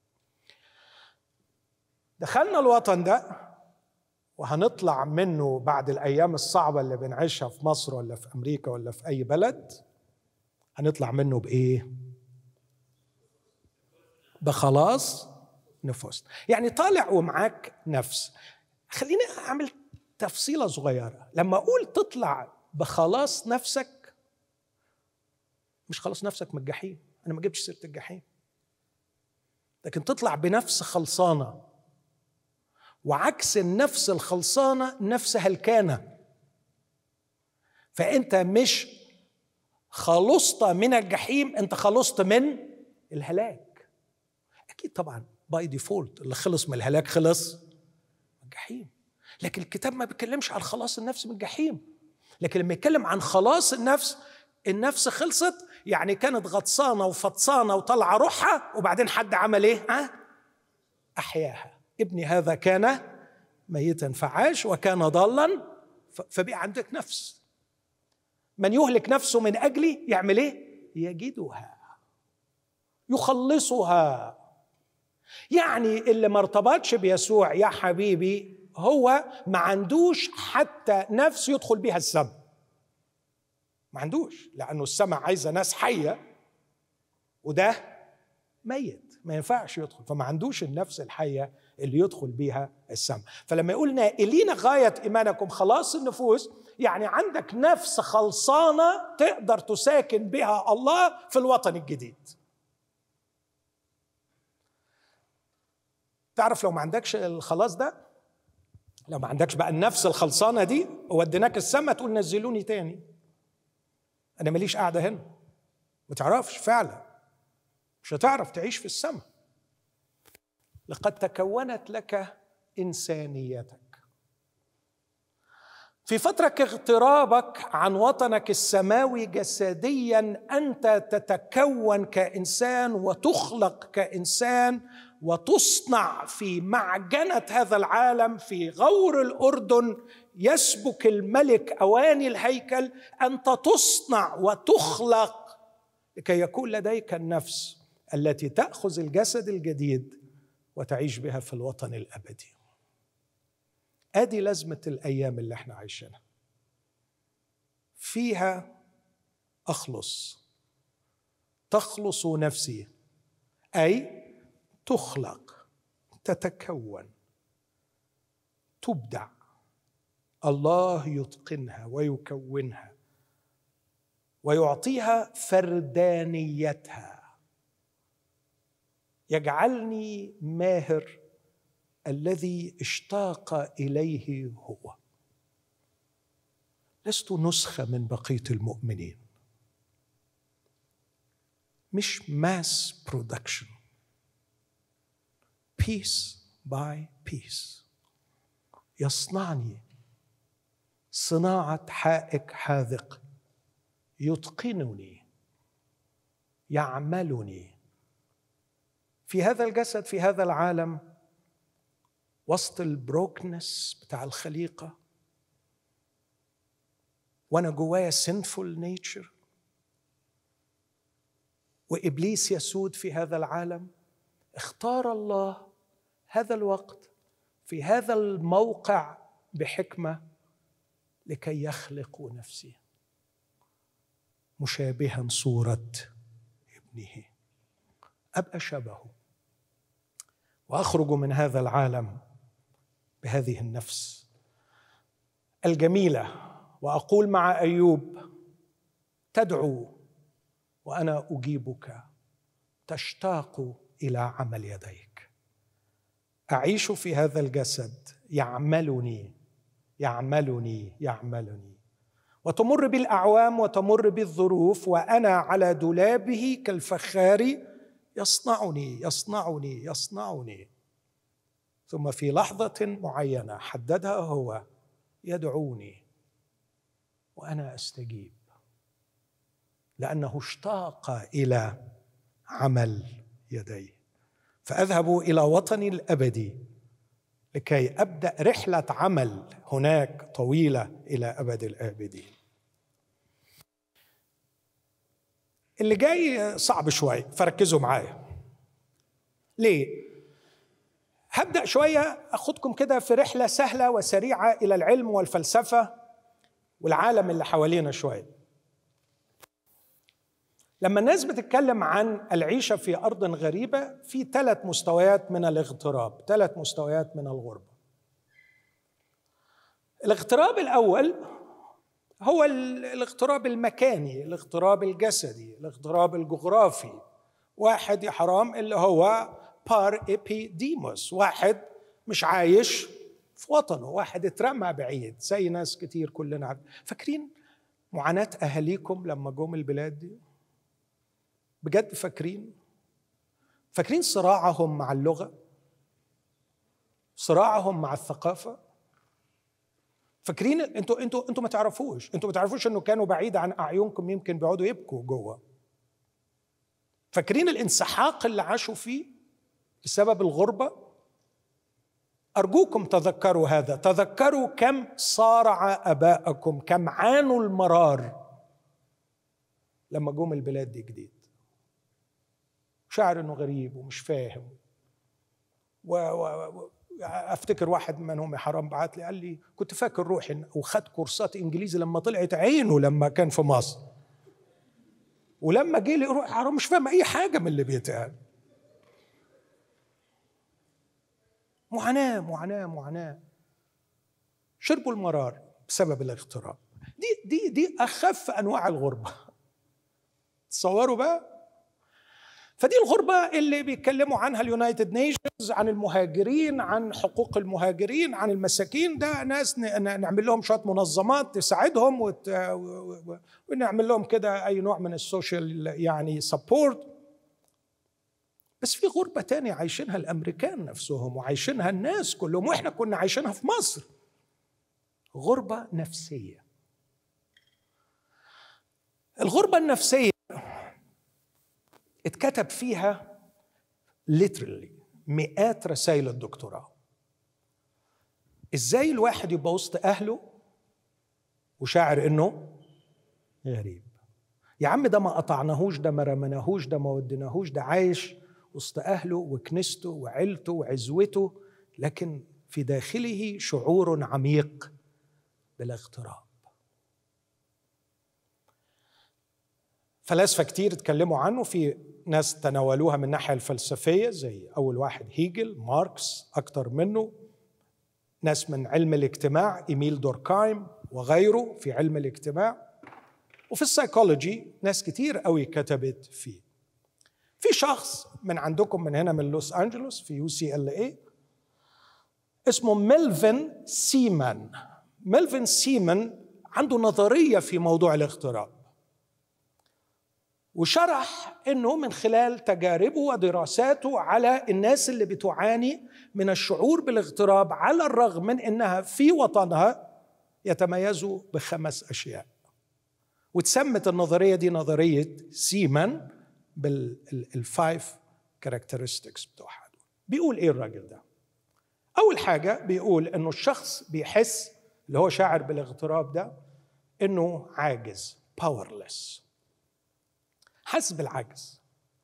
دخلنا الوطن ده وهنطلع منه بعد الايام الصعبه اللي بنعيشها في مصر ولا في امريكا ولا في اي بلد هنطلع منه بايه بخلاص نفوسنا يعني طالع ومعاك نفس خليني اعمل تفصيله صغيره لما اقول تطلع بخلاص نفسك مش خلاص نفسك من الجحيم انا ما جبتش سيره الجحيم لكن تطلع بنفس خلصانه وعكس النفس الخلصانه نفس هلكانه فانت مش خلصت من الجحيم انت خلصت من الهلاك اكيد طبعا باي ديفولت اللي خلص من الهلاك خلص من الجحيم لكن الكتاب ما بيتكلمش عن خلاص النفس من الجحيم لكن لما يتكلم عن خلاص النفس النفس خلصت يعني كانت غطسانه وفطسانه وطلع روحها وبعدين حد عمل ايه؟ ها؟ احياها ابني هذا كان ميتا فعاش وكان ضالا فبقى عندك نفس من يهلك نفسه من اجلي يعمل ايه؟ يجدها يخلصها يعني اللي ما ارتبطش بيسوع يا حبيبي هو ما عندوش حتى نفس يدخل بها السماء ما عندوش لانه السماء عايزه ناس حيه وده ميت ما ينفعش يدخل فما عندوش النفس الحيه اللي يدخل بيها السماء فلما يقولنا الينا غايه ايمانكم خلاص النفوس يعني عندك نفس خلصانه تقدر تساكن بها الله في الوطن الجديد تعرف لو ما عندكش الخلاص ده لو ما عندكش بقى النفس الخلصانه دي وديناك السما تقول نزلوني تاني انا ماليش قاعده هنا ما تعرفش فعلا مش هتعرف تعيش في السماء لقد تكونت لك انسانيتك في فترة اغترابك عن وطنك السماوي جسديا أنت تتكون كإنسان وتخلق كإنسان وتصنع في معجنة هذا العالم في غور الأردن يسبك الملك أواني الهيكل أنت تصنع وتخلق لكي يكون لديك النفس التي تأخذ الجسد الجديد وتعيش بها في الوطن الأبدي ادي لازمه الايام اللي احنا عايشينها فيها اخلص تخلص نفسي اي تخلق تتكون تبدع الله يتقنها ويكونها ويعطيها فردانيتها يجعلني ماهر الذي اشتاق اليه هو لست نسخه من بقيه المؤمنين مش ماس برودكشن بيس باي بيس يصنعني صناعه حائك حاذق يتقنني يعملني في هذا الجسد في هذا العالم وسط البروكنس بتاع الخليقه وانا جوايا سينفول نيتشر وابليس يسود في هذا العالم اختار الله هذا الوقت في هذا الموقع بحكمه لكي يخلق نفسي مشابها صوره ابنه ابقى شبهه واخرج من هذا العالم بهذه النفس الجميله واقول مع ايوب تدعو وانا اجيبك تشتاق الى عمل يديك اعيش في هذا الجسد يعملني يعملني يعملني وتمر بالاعوام وتمر بالظروف وانا على دولابه كالفخار يصنعني يصنعني يصنعني ثم في لحظة معينة حددها هو يدعوني وأنا أستجيب لأنه اشتاق إلى عمل يديه فأذهب إلى وطني الأبدي لكي أبدأ رحلة عمل هناك طويلة إلى أبد الآبدين اللي جاي صعب شوي فركزوا معايا ليه هبدا شويه اخدكم كده في رحله سهله وسريعه الى العلم والفلسفه والعالم اللي حوالينا شويه لما الناس بتتكلم عن العيشه في ارض غريبه في ثلاث مستويات من الاغتراب ثلاث مستويات من الغربه الاغتراب الاول هو الاغتراب المكاني الاغتراب الجسدي الاغتراب الجغرافي واحد يا حرام اللي هو بار ايبيديموس واحد مش عايش في وطنه واحد اترمى بعيد زي ناس كتير كلنا عارف. فاكرين معاناة أهاليكم لما جم البلاد دي بجد فاكرين فاكرين صراعهم مع اللغة صراعهم مع الثقافة فاكرين انتوا انتوا انتوا ما تعرفوش انتوا ما تعرفوش انه كانوا بعيد عن اعينكم يمكن بيقعدوا يبكوا جوه فاكرين الانسحاق اللي عاشوا فيه بسبب الغربه ارجوكم تذكروا هذا تذكروا كم صارع اباءكم كم عانوا المرار لما جم البلاد دي جديد شعر انه غريب ومش فاهم و, و... افتكر واحد منهم يا حرام بعت لي قال لي كنت فاكر روحي وخد كورسات انجليزي لما طلعت عينه لما كان في مصر ولما جه لي روح حرام مش فاهم اي حاجه من اللي بيتقال معاناة معاناة معاناة شربوا المرار بسبب الاغتراب دي دي دي أخف أنواع الغربة تصوروا بقى فدي الغربة اللي بيتكلموا عنها اليونايتد نيشنز عن المهاجرين عن حقوق المهاجرين عن المساكين ده ناس نعمل لهم شوية منظمات تساعدهم وت... ونعمل لهم كده أي نوع من السوشيال يعني سبورت بس في غربة تانية عايشينها الأمريكان نفسهم وعايشينها الناس كلهم وإحنا كنا عايشينها في مصر غربه نفسيه الغربه النفسيه اتكتب فيها literally مئات رسائل الدكتوراه ازاي الواحد يبقى وسط اهله وشاعر انه غريب يا عم ده ما قطعناهوش ده ما رمناهوش ده ما وديناهوش ده عايش وسط اهله وكنيسته وعيلته وعزوته لكن في داخله شعور عميق بالاغتراب فلاسفه كتير اتكلموا عنه في ناس تناولوها من الناحيه الفلسفيه زي اول واحد هيجل ماركس اكتر منه ناس من علم الاجتماع ايميل دوركايم وغيره في علم الاجتماع وفي السايكولوجي ناس كتير قوي كتبت فيه في شخص من عندكم من هنا من لوس انجلوس في يو سي ال اي اسمه ميلفن سيمان ميلفن سيمان عنده نظريه في موضوع الاغتراب وشرح انه من خلال تجاربه ودراساته على الناس اللي بتعاني من الشعور بالاغتراب على الرغم من انها في وطنها يتميزوا بخمس اشياء وتسمت النظريه دي نظريه سيمان بالفايف كاركترستكس بتوعها بيقول ايه الراجل ده اول حاجه بيقول انه الشخص بيحس اللي هو شاعر بالاغتراب ده انه عاجز باورلess حاسس بالعجز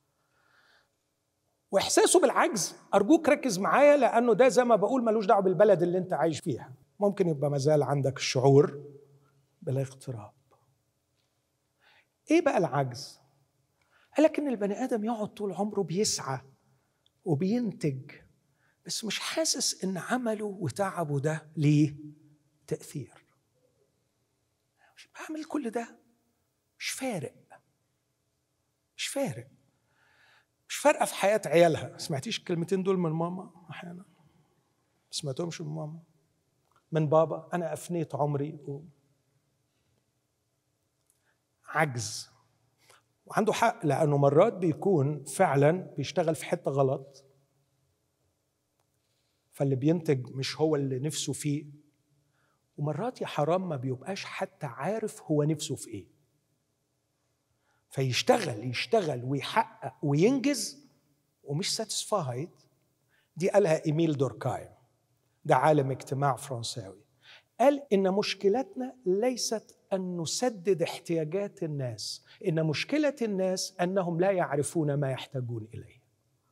واحساسه بالعجز ارجوك ركز معايا لانه ده زي ما بقول ملوش دعوه بالبلد اللي انت عايش فيها ممكن يبقى مازال عندك الشعور بالاغتراب ايه بقى العجز قال لك ان البني ادم يقعد طول عمره بيسعى وبينتج بس مش حاسس ان عمله وتعبه ده ليه تاثير مش بعمل كل ده مش فارق مش فارق مش فارقه في حياه عيالها ما سمعتيش الكلمتين دول من ماما احيانا ما سمعتهمش من ماما من بابا انا افنيت عمري و... عجز وعنده حق لانه مرات بيكون فعلا بيشتغل في حته غلط فاللي بينتج مش هو اللي نفسه فيه ومرات يا حرام ما بيبقاش حتى عارف هو نفسه في ايه فيشتغل يشتغل ويحقق وينجز ومش ساتسفايد دي قالها ايميل دوركايم ده عالم اجتماع فرنساوي قال ان مشكلتنا ليست ان نسدد احتياجات الناس ان مشكله الناس انهم لا يعرفون ما يحتاجون اليه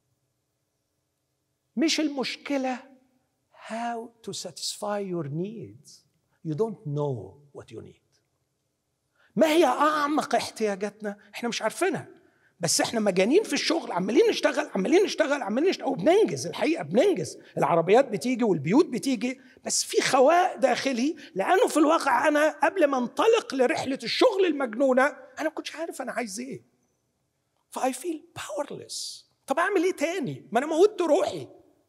مش المشكله how to satisfy your needs you don't know what you need ما هي اعمق احتياجاتنا احنا مش عارفينها بس احنا مجانين في الشغل عمالين نشتغل عمالين نشتغل عمالين نشتغل وبننجز الحقيقه بننجز العربيات بتيجي والبيوت بتيجي بس في خواء داخلي لانه في الواقع انا قبل ما انطلق لرحله الشغل المجنونه انا ما كنتش عارف انا عايز ايه فاي فيل باورلess طب اعمل ايه تاني ما انا موتت روحي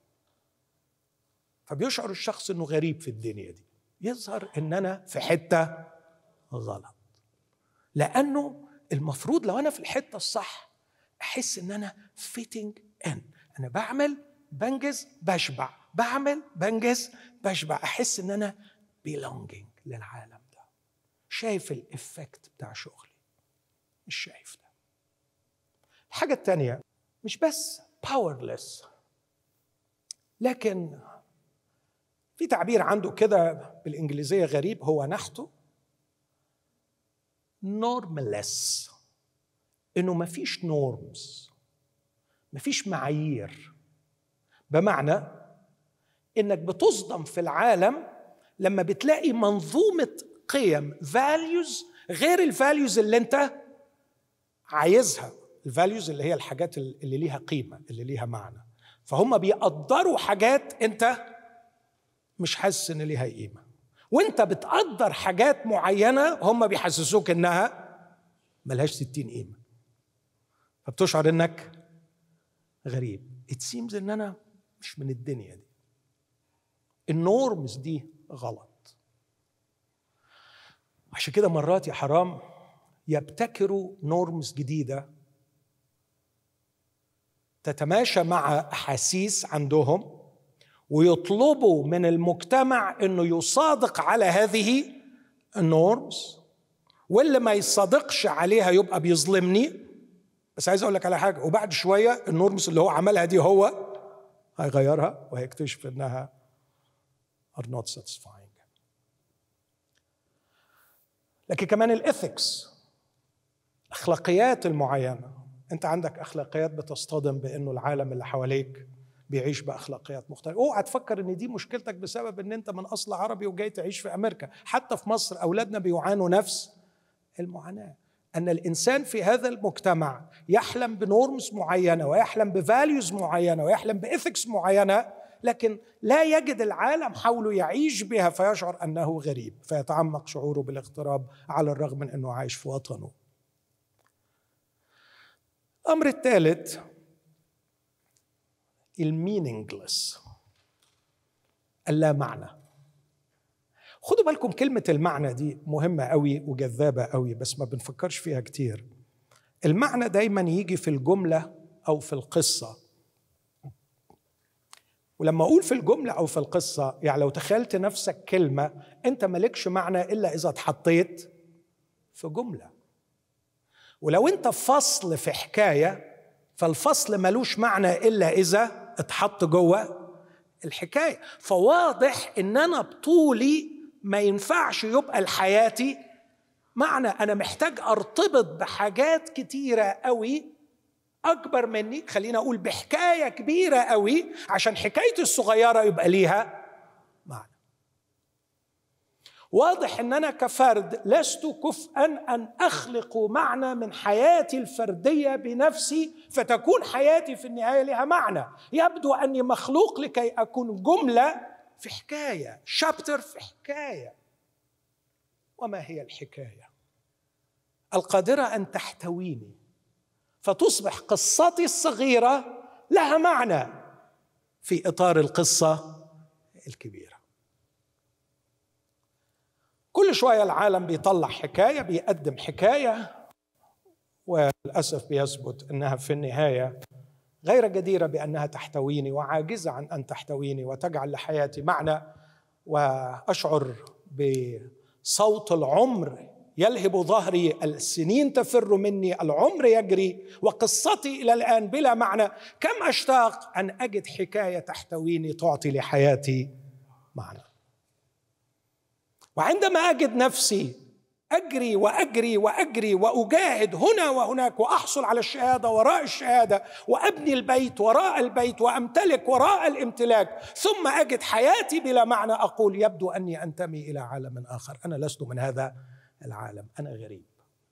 فبيشعر الشخص انه غريب في الدنيا دي يظهر ان انا في حته غلط لانه المفروض لو انا في الحته الصح احس ان انا فيتنج ان انا بعمل بنجز بشبع بعمل بنجز بشبع احس ان انا بيلونجينج للعالم ده شايف الافكت بتاع شغلي مش شايف ده الحاجه الثانيه مش بس باورلess لكن في تعبير عنده كده بالانجليزيه غريب هو نحته نورملس انه ما فيش نورمز ما فيش معايير بمعنى انك بتصدم في العالم لما بتلاقي منظومه قيم فاليوز غير الفاليوز اللي انت عايزها الفاليوز اللي هي الحاجات اللي ليها قيمه اللي ليها معنى فهم بيقدروا حاجات انت مش حاسس ان ليها قيمه وانت بتقدر حاجات معينه هم بيحسسوك انها ملهاش ستين قيمه فبتشعر انك غريب it seems ان انا مش من الدنيا دي النورمز دي غلط عشان كده مرات يا حرام يبتكروا نورمز جديده تتماشى مع احاسيس عندهم ويطلبوا من المجتمع انه يصادق على هذه النورمز واللي ما يصادقش عليها يبقى بيظلمني بس عايز اقول لك على حاجه وبعد شويه النورمز اللي هو عملها دي هو هيغيرها وهيكتشف انها are not satisfying لكن كمان الاثكس الاخلاقيات المعينه انت عندك اخلاقيات بتصطدم بانه العالم اللي حواليك بيعيش باخلاقيات مختلفه اوعى تفكر ان دي مشكلتك بسبب ان انت من اصل عربي وجاي تعيش في امريكا حتى في مصر اولادنا بيعانوا نفس المعاناه ان الانسان في هذا المجتمع يحلم بنورمز معينه ويحلم بفاليوز معينه ويحلم باثكس معينه لكن لا يجد العالم حوله يعيش بها فيشعر انه غريب فيتعمق شعوره بالاغتراب على الرغم من انه عايش في وطنه الامر الثالث المينينجلس اللا معنى خدوا بالكم كلمة المعنى دي مهمة قوي وجذابة قوي بس ما بنفكرش فيها كتير المعنى دايما يجي في الجملة أو في القصة ولما أقول في الجملة أو في القصة يعني لو تخيلت نفسك كلمة أنت مالكش معنى إلا إذا اتحطيت في جملة ولو أنت فصل في حكاية فالفصل ملوش معنى إلا إذا اتحط جوه الحكاية فواضح إن أنا بطولي ما ينفعش يبقى لحياتي معنى انا محتاج ارتبط بحاجات كتيره قوي اكبر مني خلينا اقول بحكايه كبيره قوي عشان حكايتي الصغيره يبقى ليها معنى واضح ان انا كفرد لست كفءا ان اخلق معنى من حياتي الفرديه بنفسي فتكون حياتي في النهايه لها معنى يبدو اني مخلوق لكي اكون جمله في حكايه شابتر في حكايه وما هي الحكايه القادره ان تحتويني فتصبح قصتي الصغيره لها معنى في اطار القصه الكبيره كل شويه العالم بيطلع حكايه بيقدم حكايه وللاسف بيثبت انها في النهايه غير جديره بانها تحتويني وعاجزه عن ان تحتويني وتجعل لحياتي معنى واشعر بصوت العمر يلهب ظهري السنين تفر مني العمر يجري وقصتي الى الان بلا معنى كم اشتاق ان اجد حكايه تحتويني تعطي لحياتي معنى وعندما اجد نفسي اجري واجري واجري واجاهد هنا وهناك واحصل على الشهاده وراء الشهاده وابني البيت وراء البيت وامتلك وراء الامتلاك ثم اجد حياتي بلا معنى اقول يبدو اني انتمي الى عالم اخر انا لست من هذا العالم انا غريب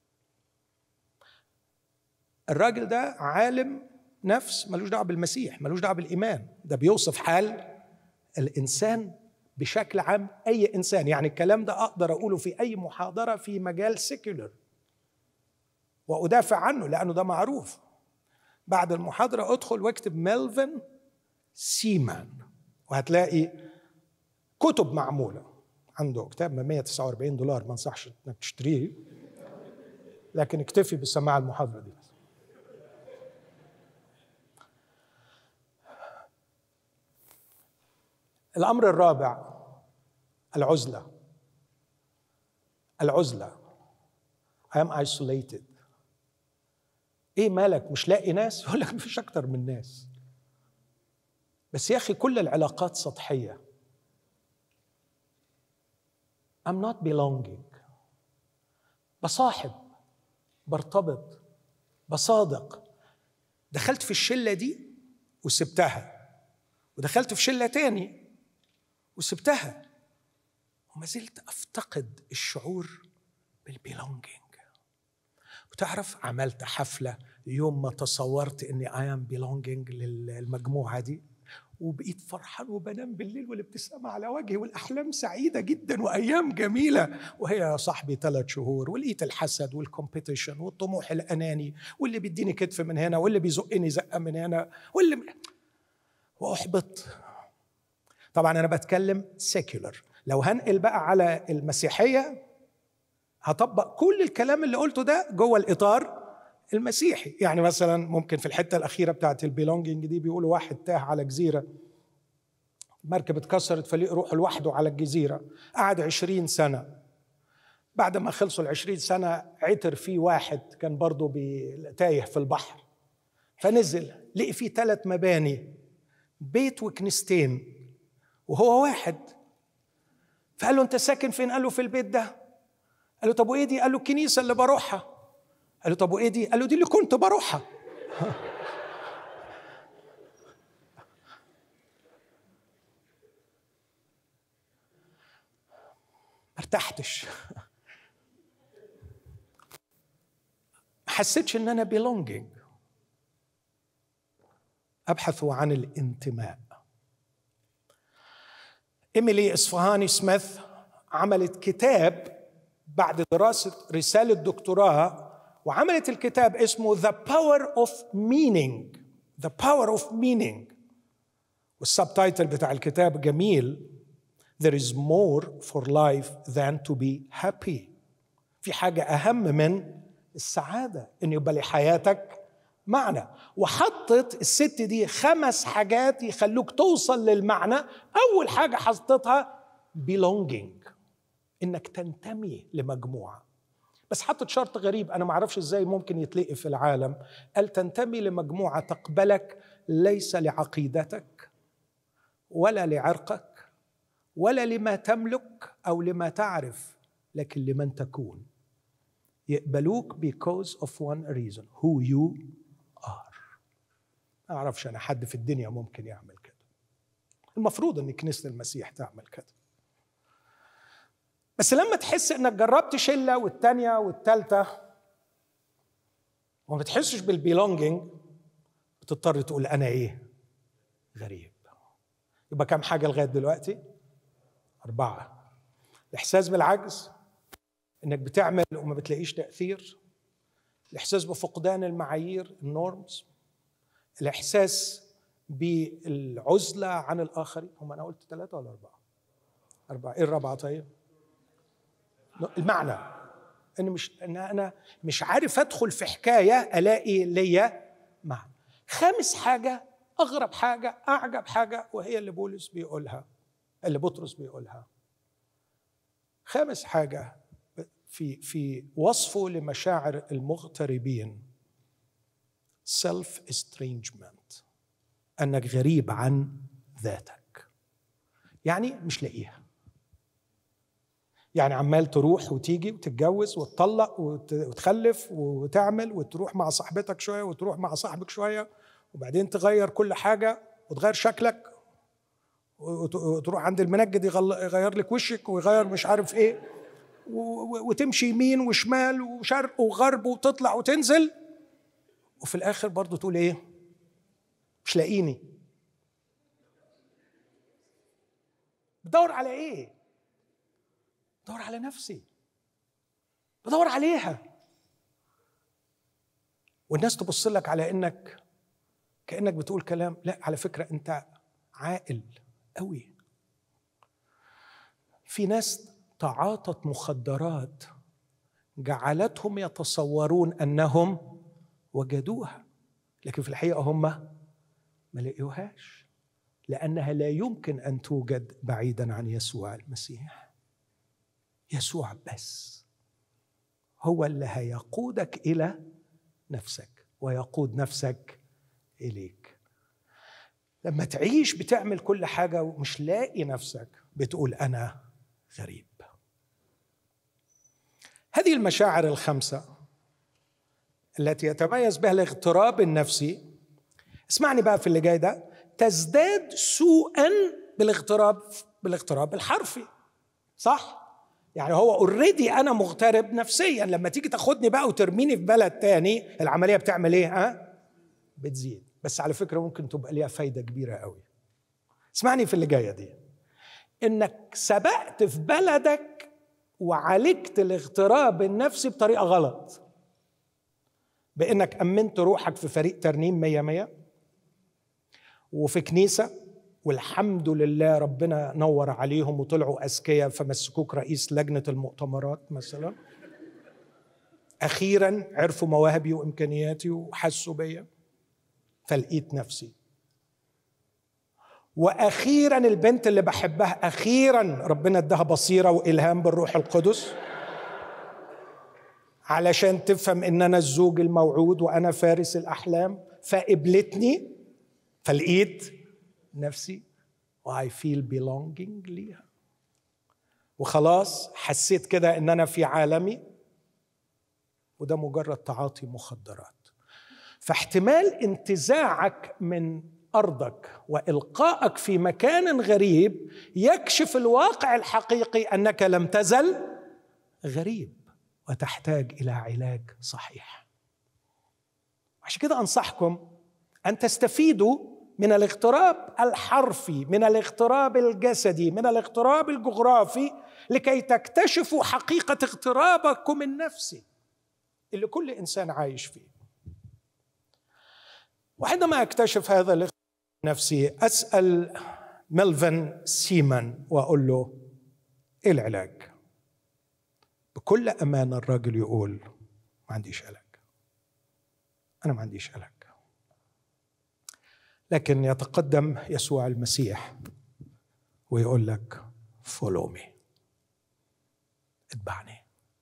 الراجل ده عالم نفس ملوش دعوه بالمسيح ملوش دعوه بالايمان ده بيوصف حال الانسان بشكل عام اي انسان يعني الكلام ده اقدر اقوله في اي محاضره في مجال سيكولر وادافع عنه لانه ده معروف بعد المحاضره ادخل واكتب ميلفن سيمان وهتلاقي كتب معموله عنده كتاب ب 149 دولار ما انصحش انك تشتريه لكن اكتفي بسماع المحاضره دي الامر الرابع العزله العزله I am isolated ايه مالك مش لاقي ناس يقول لك مفيش اكتر من ناس بس يا اخي كل العلاقات سطحيه I'm not belonging بصاحب برتبط بصادق دخلت في الشلة دي وسبتها ودخلت في شلة تاني وسبتها وما زلت أفتقد الشعور بالبيلونجينج وتعرف عملت حفلة يوم ما تصورت اني I am belonging للمجموعة دي وبقيت فرحان وبنام بالليل والابتسامة على وجهي والأحلام سعيدة جدا وأيام جميلة وهي يا صاحبي ثلاث شهور ولقيت الحسد والكومبيتيشن والطموح الأناني واللي بيديني كتف من هنا واللي بيزقني زقة من هنا واللي وأحبط طبعا أنا بتكلم سيكولر لو هنقل بقى على المسيحية هطبق كل الكلام اللي قلته ده جوه الإطار المسيحي يعني مثلا ممكن في الحته الاخيره بتاعت البيلونجينج دي بيقولوا واحد تاه على جزيره المركب اتكسرت فليه يروح لوحده على الجزيرة قعد عشرين سنة بعد ما خلصوا العشرين سنة عتر فيه واحد كان برضه تايه في البحر فنزل لقي فيه ثلاث مباني بيت وكنيستين وهو واحد فقال له انت ساكن فين قال له في البيت ده قال له طب وايه دي قال له الكنيسه اللي بروحها قال له طب وايه دي قال له دي اللي كنت بروحها ارتحتش ما حسيتش ان انا بيلونجينج ابحث عن الانتماء ايميلي اصفهاني سميث عملت كتاب بعد دراسه رساله دكتوراه وعملت الكتاب اسمه The Power of Meaning The Power of Meaning والسبتايتل بتاع الكتاب جميل There is more for life than to be happy في حاجة أهم من السعادة إن يبقى لحياتك معنى وحطت الست دي خمس حاجات يخلوك توصل للمعنى أول حاجة حطتها belonging إنك تنتمي لمجموعة بس حطت شرط غريب أنا معرفش إزاي ممكن يتلقي في العالم قال تنتمي لمجموعة تقبلك ليس لعقيدتك ولا لعرقك ولا لما تملك او لما تعرف لكن لمن تكون يقبلوك because of one reason who you are ما اعرفش انا حد في الدنيا ممكن يعمل كده المفروض ان كنيسه المسيح تعمل كده بس لما تحس انك جربت شله والتانيه والتالته وما بتحسش بالبيلونجينج بتضطر تقول انا ايه غريب يبقى كم حاجه لغايه دلوقتي أربعة الإحساس بالعجز إنك بتعمل وما بتلاقيش تأثير الإحساس بفقدان المعايير النورمز الإحساس بالعزلة عن الآخرين هم أنا قلت ثلاثة ولا أربعة؟ أربعة إيه الرابعة طيب؟ المعنى إن مش إن أنا مش عارف أدخل في حكاية ألاقي ليا معنى خامس حاجة أغرب حاجة أعجب حاجة وهي اللي بولس بيقولها اللي بطرس بيقولها خامس حاجة في في وصفه لمشاعر المغتربين سيلف استرينجمنت انك غريب عن ذاتك يعني مش لاقيها يعني عمال تروح وتيجي وتتجوز وتطلق وتخلف وتعمل وتروح مع صاحبتك شويه وتروح مع صاحبك شويه وبعدين تغير كل حاجه وتغير شكلك وتروح عند المنجد يغير لك وشك ويغير مش عارف ايه وتمشي يمين وشمال وشرق وغرب وتطلع وتنزل وفي الاخر برضه تقول ايه مش لاقيني بدور على ايه بدور على نفسي بدور عليها والناس تبص لك على انك كانك بتقول كلام لا على فكره انت عاقل قوي في ناس تعاطت مخدرات جعلتهم يتصورون انهم وجدوها لكن في الحقيقه هم ما لقيوهاش لانها لا يمكن ان توجد بعيدا عن يسوع المسيح يسوع بس هو اللي هيقودك الى نفسك ويقود نفسك اليك لما تعيش بتعمل كل حاجة ومش لاقي نفسك بتقول أنا غريب هذه المشاعر الخمسة التي يتميز بها الاغتراب النفسي اسمعني بقى في اللي جاي ده تزداد سوءا بالاغتراب بالاغتراب الحرفي صح يعني هو اوريدي انا مغترب نفسيا لما تيجي تاخدني بقى وترميني في بلد تاني العمليه بتعمل ايه ها بتزيد بس على فكره ممكن تبقى ليها فايده كبيره قوي اسمعني في اللي جايه دي انك سبقت في بلدك وعالجت الاغتراب النفسي بطريقه غلط بانك امنت روحك في فريق ترنيم مية مية وفي كنيسه والحمد لله ربنا نور عليهم وطلعوا اذكياء فمسكوك رئيس لجنه المؤتمرات مثلا اخيرا عرفوا مواهبي وامكانياتي وحسوا بيا فلقيت نفسي واخيرا البنت اللي بحبها اخيرا ربنا اداها بصيره والهام بالروح القدس علشان تفهم ان انا الزوج الموعود وانا فارس الاحلام فقبلتني فلقيت نفسي واي فيل belonging ليها وخلاص حسيت كده ان انا في عالمي وده مجرد تعاطي مخدرات فاحتمال انتزاعك من ارضك والقائك في مكان غريب يكشف الواقع الحقيقي انك لم تزل غريب وتحتاج الى علاج صحيح عشان كده انصحكم ان تستفيدوا من الاغتراب الحرفي من الاغتراب الجسدي من الاغتراب الجغرافي لكي تكتشفوا حقيقه اغترابكم النفسي اللي كل انسان عايش فيه وعندما اكتشف هذا الاغتراب النفسي اسال ملفن سيمان واقول له ايه العلاج بكل امانه الراجل يقول ما عنديش علاج انا ما عنديش علاج لكن يتقدم يسوع المسيح ويقول لك فولو مي اتبعني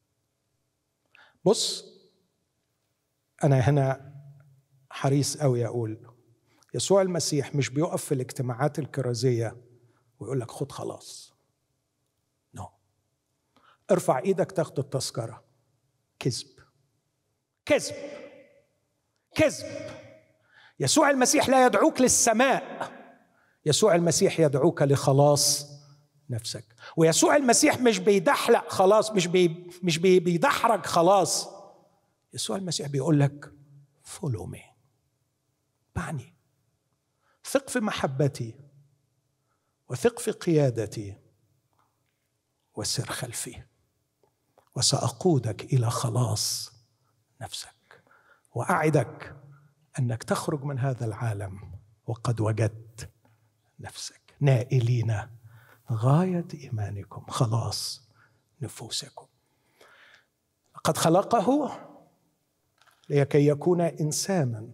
بص انا هنا حريص قوي اقول يسوع المسيح مش بيقف في الاجتماعات الكرازيه ويقول لك خد خلاص نو no. ارفع ايدك تاخد التذكره كذب كذب كذب يسوع المسيح لا يدعوك للسماء يسوع المسيح يدعوك لخلاص نفسك ويسوع المسيح مش بيدحلق خلاص مش بي مش بي بيدحرج خلاص يسوع المسيح بيقول لك فولو مي بعني ثق في محبتي وثق في قيادتي وسر خلفي وساقودك الى خلاص نفسك واعدك انك تخرج من هذا العالم وقد وجدت نفسك نائلين غايه ايمانكم خلاص نفوسكم قد خلقه لكي يكون انسانا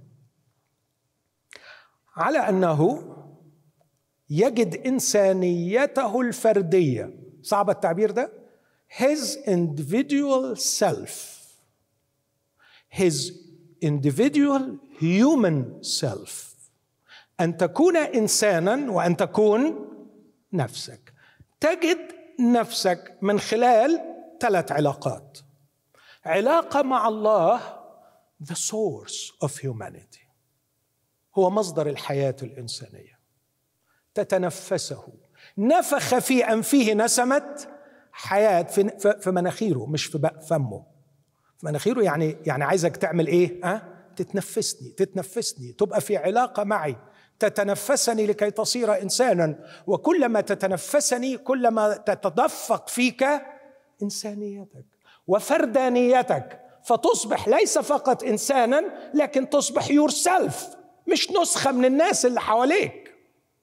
على انه يجد انسانيته الفرديه صعب التعبير ده his individual self his individual human self ان تكون انسانا وان تكون نفسك تجد نفسك من خلال ثلاث علاقات علاقه مع الله the source of humanity هو مصدر الحياه الانسانيه تتنفسه نفخ في انفه نسمه حياه في في مناخيره مش في فمه في مناخيره يعني يعني عايزك تعمل ايه؟ ها؟ أه؟ تتنفسني تتنفسني تبقى في علاقه معي تتنفسني لكي تصير انسانا وكلما تتنفسني كلما تتدفق فيك انسانيتك وفردانيتك فتصبح ليس فقط انسانا لكن تصبح يور سيلف مش نسخه من الناس اللي حواليك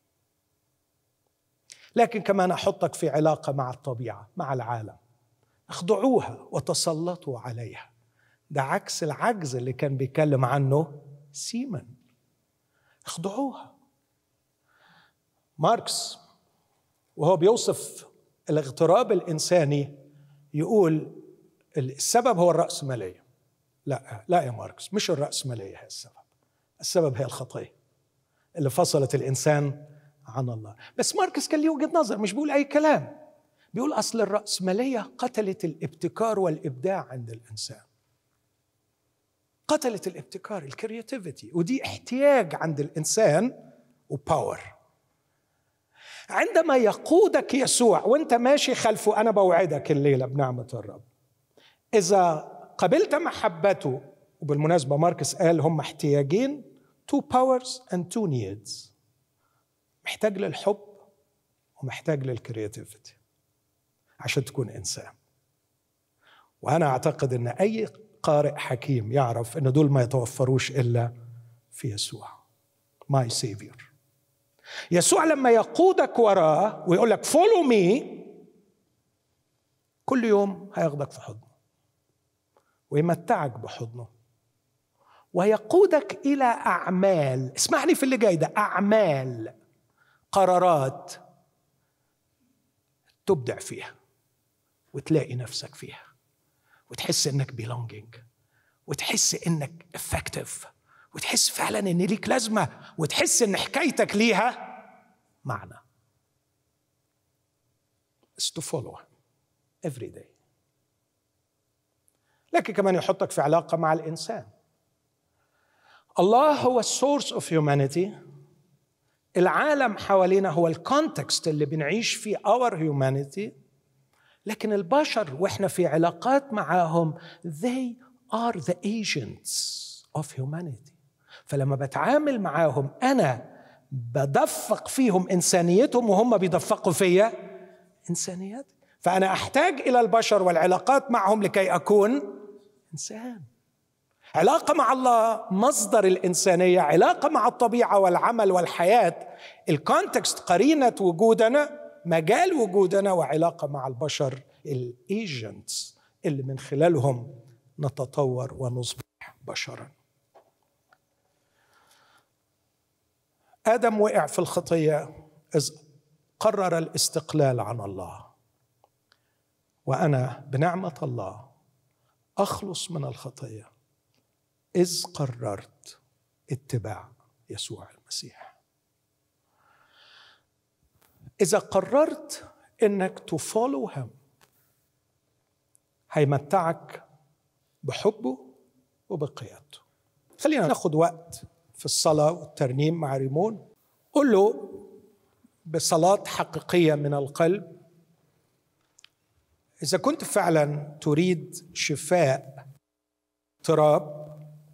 لكن كمان احطك في علاقه مع الطبيعه مع العالم اخضعوها وتسلطوا عليها ده عكس العجز اللي كان بيتكلم عنه سيمن اخضعوها ماركس وهو بيوصف الاغتراب الانساني يقول السبب هو الرأسمالية لا لا يا ماركس مش الرأسمالية هي السبب السبب هي الخطية اللي فصلت الإنسان عن الله بس ماركس كان ليه وجهة نظر مش بيقول أي كلام بيقول أصل الرأسمالية قتلت الابتكار والإبداع عند الإنسان قتلت الابتكار الكرياتيفيتي ودي احتياج عند الإنسان وباور عندما يقودك يسوع وانت ماشي خلفه انا بوعدك الليله بنعمه الرب اذا قبلت محبته وبالمناسبه ماركس قال هم احتياجين two powers and two needs محتاج للحب ومحتاج للكرياتيفيتي عشان تكون انسان وانا اعتقد ان اي قارئ حكيم يعرف ان دول ما يتوفروش الا في يسوع ماي سيفيور يسوع لما يقودك وراه ويقول لك فولو مي كل يوم هياخدك في حضنه ويمتعك بحضنه ويقودك الى اعمال اسمعني في اللي جاي ده اعمال قرارات تبدع فيها وتلاقي نفسك فيها وتحس انك بيلونجينج وتحس انك افكتيف وتحس فعلا ان ليك لازمه وتحس ان حكايتك ليها معنى is to follow him every day لكن كمان يحطك في علاقه مع الانسان الله هو السورس اوف هيومانيتي العالم حوالينا هو الكونتكست اللي بنعيش فيه اور هيومانيتي لكن البشر واحنا في علاقات معاهم they are the agents of humanity فلما بتعامل معاهم انا بدفق فيهم انسانيتهم وهم بيدفقوا فيا انسانيتي فانا احتاج الى البشر والعلاقات معهم لكي اكون انسان علاقه مع الله مصدر الانسانيه علاقه مع الطبيعه والعمل والحياه الكونتكست قرينه وجودنا مجال وجودنا وعلاقه مع البشر الايجنتس اللي من خلالهم نتطور ونصبح بشرا ادم وقع في الخطيه اذ قرر الاستقلال عن الله وانا بنعمه الله اخلص من الخطيه اذ قررت اتباع يسوع المسيح اذا قررت انك تفولو هيم هيمتعك بحبه وبقيادته خلينا ناخد وقت في الصلاة والترنيم مع ريمون قل له بصلاة حقيقية من القلب إذا كنت فعلا تريد شفاء اضطراب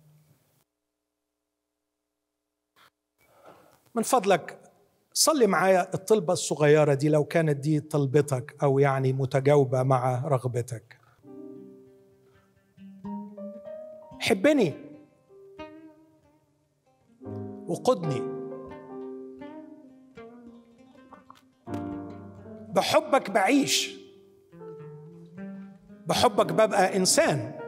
من فضلك صلي معايا الطلبة الصغيرة دي لو كانت دي طلبتك أو يعني متجاوبة مع رغبتك حبني وقدني بحبك بعيش بحبك ببقى انسان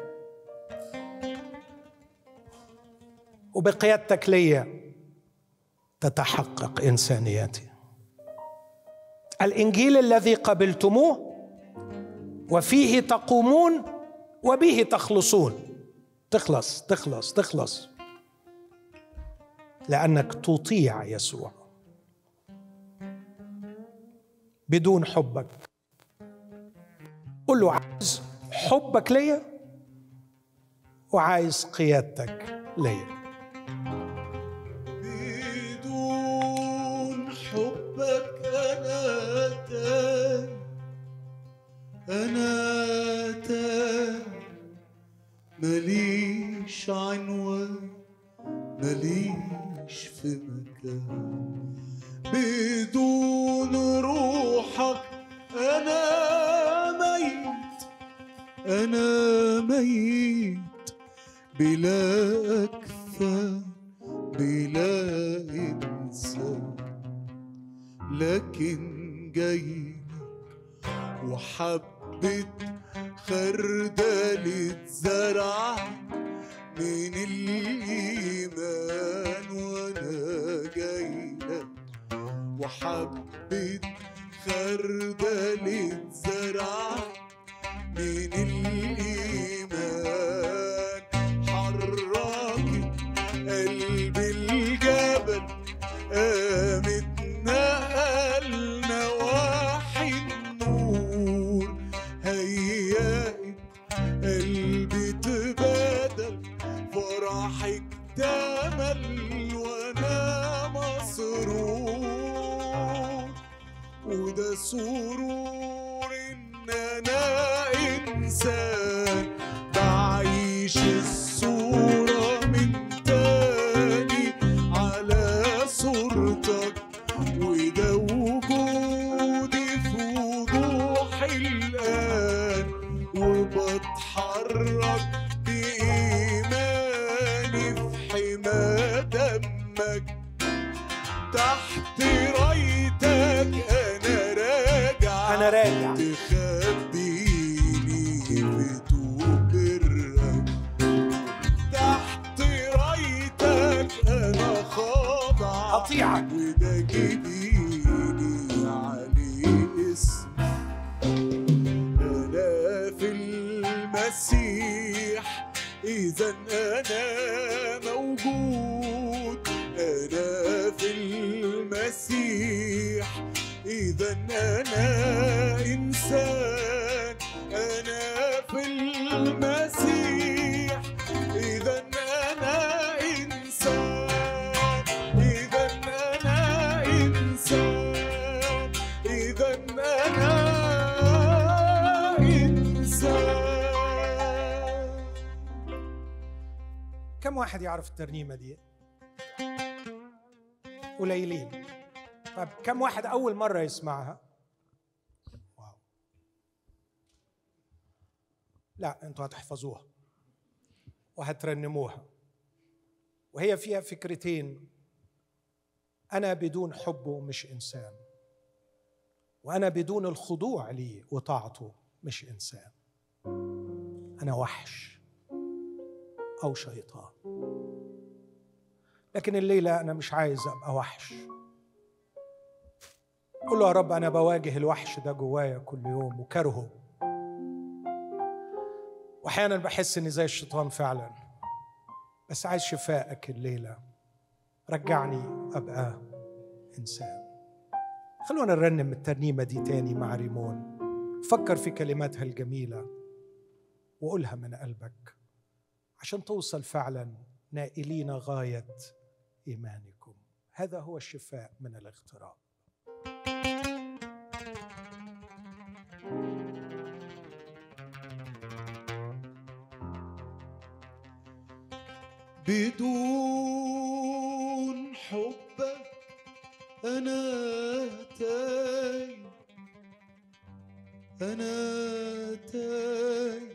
وبقيادتك ليا تتحقق انسانيتي الانجيل الذي قبلتموه وفيه تقومون وبه تخلصون تخلص تخلص تخلص لانك تطيع يسوع بدون حبك قل له عايز حبك ليا وعايز قيادتك ليا بدون حبك أنا تاه أنا تاه ماليش عنوان ماليش في مكان بدون روحك أنا ميت أنا ميت بلا أكفان بلا إنسان لكن جايلك وحبة خردل اتزرع من الإيمان وأنا جايلك وحبة خردل اتزرع من الإيمان حركت قلب الجبل قامت نقل نواحي النور هيأت قلبي تبادل فرح اكتمل وانا مسرور وده سرور ان انا انسان بعيش الصورة من تاني على صورتك وده وجودي في وضوح الآن وبتحرك بإيماني في حمى دمك تحت رايتك أنا راجع أنا راجع. تخبيني في طوب الرب تحت رايتك أنا خاضع أطيعك. وده جديد انا موجود انا في المسيح اذا انا انسان انا في المسيح اذا انا انسان اذا انا انسان اذا انا انسان كم واحد يعرف الترنيمة دي؟ قليلين طب كم واحد أول مرة يسمعها؟ واو لا أنتوا هتحفظوها وهترنموها وهي فيها فكرتين أنا بدون حبه مش إنسان وأنا بدون الخضوع ليه وطاعته مش إنسان أنا وحش أو شيطان لكن الليلة أنا مش عايز أبقى وحش قول له يا رب أنا بواجه الوحش ده جوايا كل يوم وكرهه وأحيانا بحس إني زي الشيطان فعلا بس عايز شفائك الليلة رجعني أبقى إنسان خلونا نرنم الترنيمة دي تاني مع ريمون فكر في كلماتها الجميلة وقولها من قلبك عشان توصل فعلا نائلين غاية إيمانكم هذا هو الشفاء من الاغتراب بدون حبك أنا تايه أنا تايه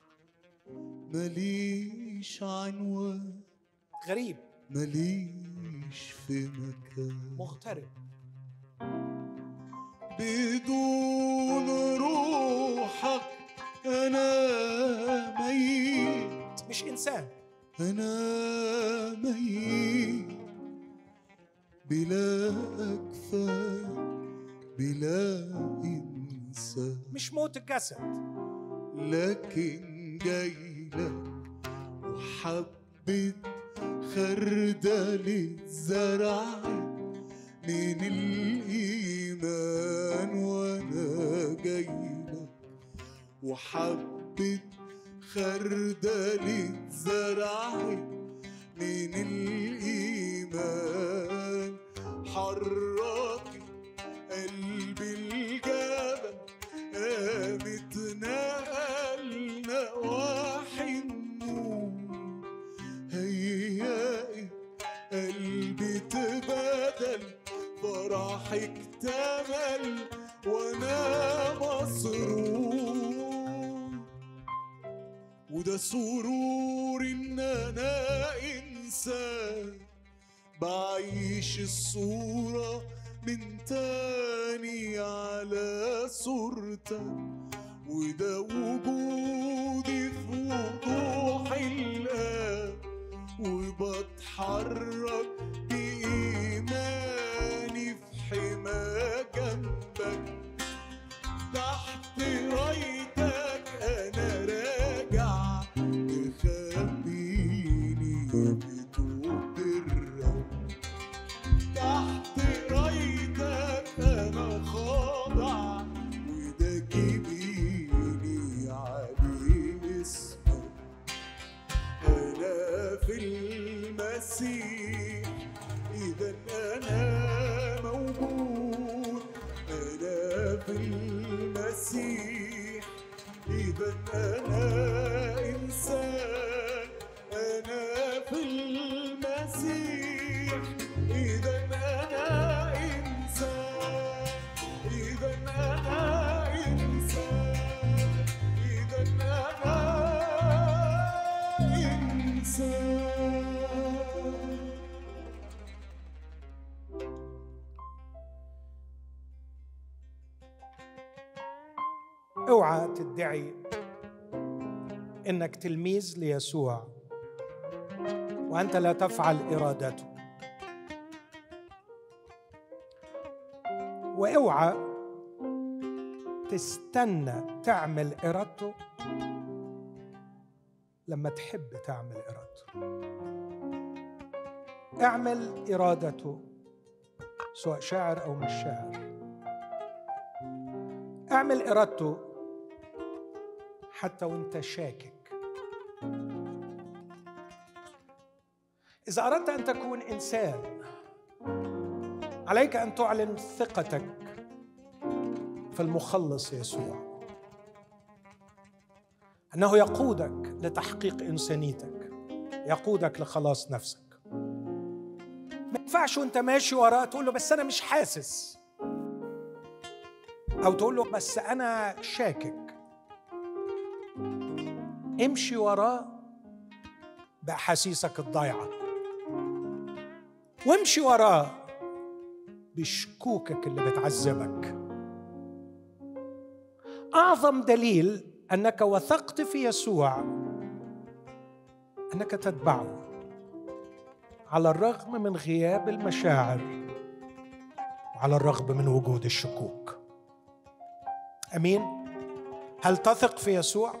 مليش عنوان غريب مليش في مكان مغترب بدون روحك أنا ميت مش إنسان أنا ميت بلا أكفان بلا إنسان مش موت الجسد لكن جايلك وحبة خردل اتزرعت من الإيمان وأنا جايلك وحبة خردل اتزرعت من الإيمان حركت قلب الجبل قامت نقلنا واحد النور هيئت قلبي تبدل فرح اكتمل وانا مسرور وده سرور ان انا انسان بعيش الصورة من تاني على صورتك وده وجودي في وضوح الآب وبتحرك بإيماني في حما جنبك تحت رايتك أنا راجع تخبيني بتوب الرب تحت رايتك انا خاضع وده جبيني عليه اسمك انا في المسيح اذا انا موجود انا في المسيح اذا انا انسان انا في المسيح اذا انا انسان اذا انا انسان اذا انا انسان اوعى تدعي انك تلميذ ليسوع وانت لا تفعل ارادته واوعى تستنى تعمل ارادته لما تحب تعمل ارادته اعمل ارادته سواء شاعر او مش شاعر اعمل ارادته حتى وانت شاكك اذا اردت ان تكون انسان عليك ان تعلن ثقتك في المخلص يسوع انه يقودك لتحقيق انسانيتك يقودك لخلاص نفسك ما ينفعش وانت ماشي وراه تقول له بس انا مش حاسس او تقول له بس انا شاكك امشي وراه باحاسيسك الضايعه وامشي وراه بشكوكك اللي بتعذبك اعظم دليل انك وثقت في يسوع انك تتبعه على الرغم من غياب المشاعر وعلى الرغم من وجود الشكوك امين هل تثق في يسوع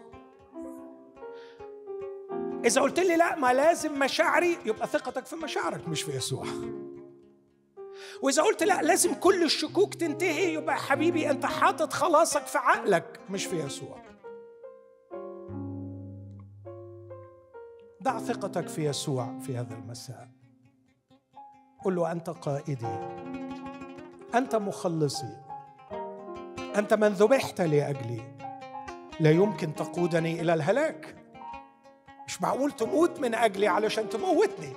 اذا قلت لي لا ما لازم مشاعري يبقى ثقتك في مشاعرك مش في يسوع واذا قلت لا لازم كل الشكوك تنتهي يبقى حبيبي انت حاطط خلاصك في عقلك مش في يسوع ضع ثقتك في يسوع في هذا المساء قل له انت قائدي انت مخلصي انت من ذبحت لاجلي لا يمكن تقودني الى الهلاك مش معقول تموت من اجلي علشان تموتني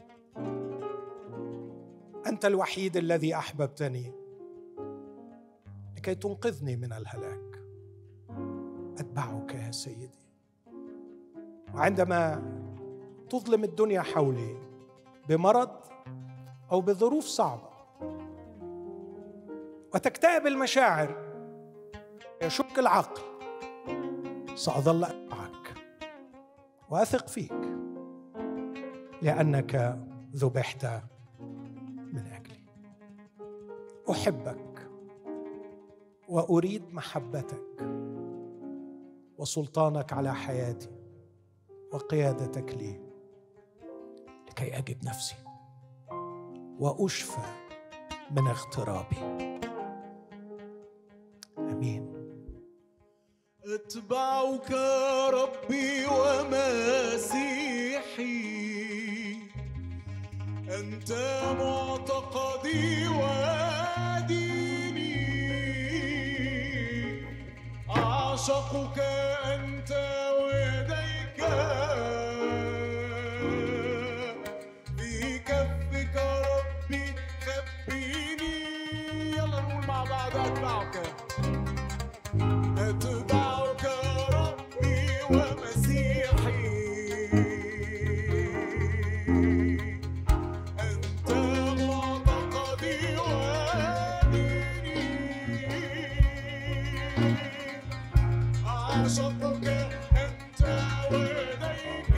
انت الوحيد الذي احببتني لكي تنقذني من الهلاك اتبعك يا سيدي وعندما تظلم الدنيا حولي بمرض او بظروف صعبه وتكتئب المشاعر يشك العقل ساظل اتبعك واثق فيك لانك ذبحت من اجلي احبك واريد محبتك وسلطانك على حياتي وقيادتك لي لكي اجد نفسي واشفى من اغترابي امين اتبعك ربي ومسيحي انت معتقدي وديني اعشقك انت ويديك في كفك ربي خبيني يلا نقول مع بعض اتبعك أتبعك ربي ومسيحي أنت معتقدي وديني أعشقك أنت ويديك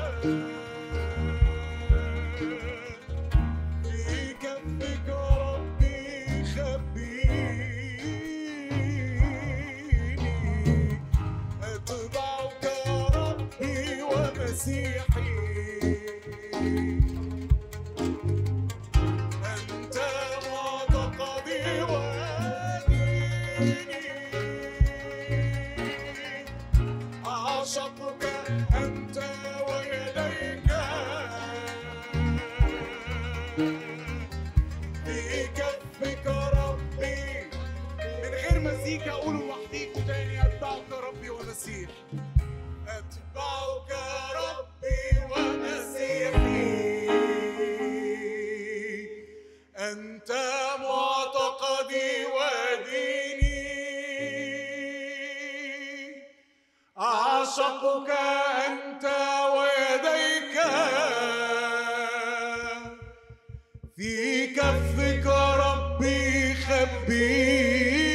في كفك ربي خبيني أتبعك ربي ومسيحي أنت معتقدي وديني أعشقك أنت ويديك في كفك ربي من غير مزيكا أقوله لوحديكوا تاني أتبعك ربي ومسيح أتبعك ربي ومسيحي أنت معتقدي وديني أعشقك أنت ويديك في كفك ربي خبيني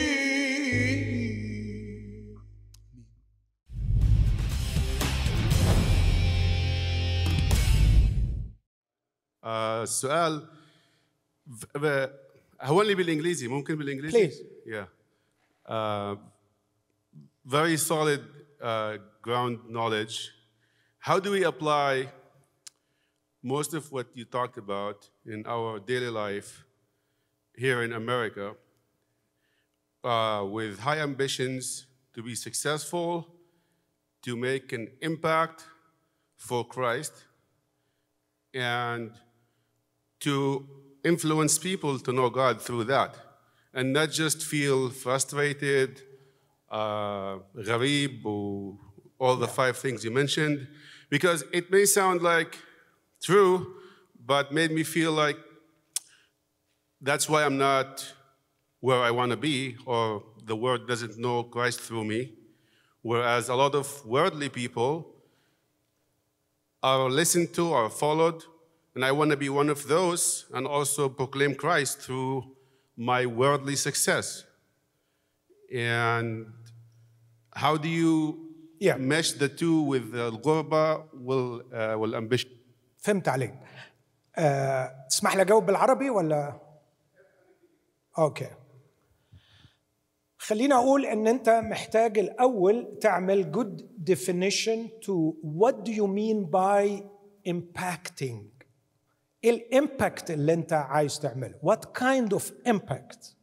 آه، السؤال ف- ب- هو اللي بالانجليزي ممكن بالانجليزي؟ Please. Yeah. Uh, very solid uh, ground knowledge. how do we apply most of what you talked about in our daily life here in America uh, with high ambitions to be successful, to make an impact for Christ, and to influence people to know God through that, and not just feel frustrated, uh, gharib, or all the five things you mentioned, because it may sound like true, but made me feel like that's why I'm not where I want to be, or the world doesn't know Christ through me. Whereas a lot of worldly people are listened to, are followed, and I want to be one of those and also proclaim Christ through my worldly success. And how do you Yeah. mesh the two with the الغربة وال, uh, والambition? فهمت عليك أه تسمح لي اجاوب بالعربي ولا اوكي خليني اقول ان انت محتاج الاول تعمل good definition to what do you mean by impacting ايه الامباكت اللي انت عايز تعمله what kind of impact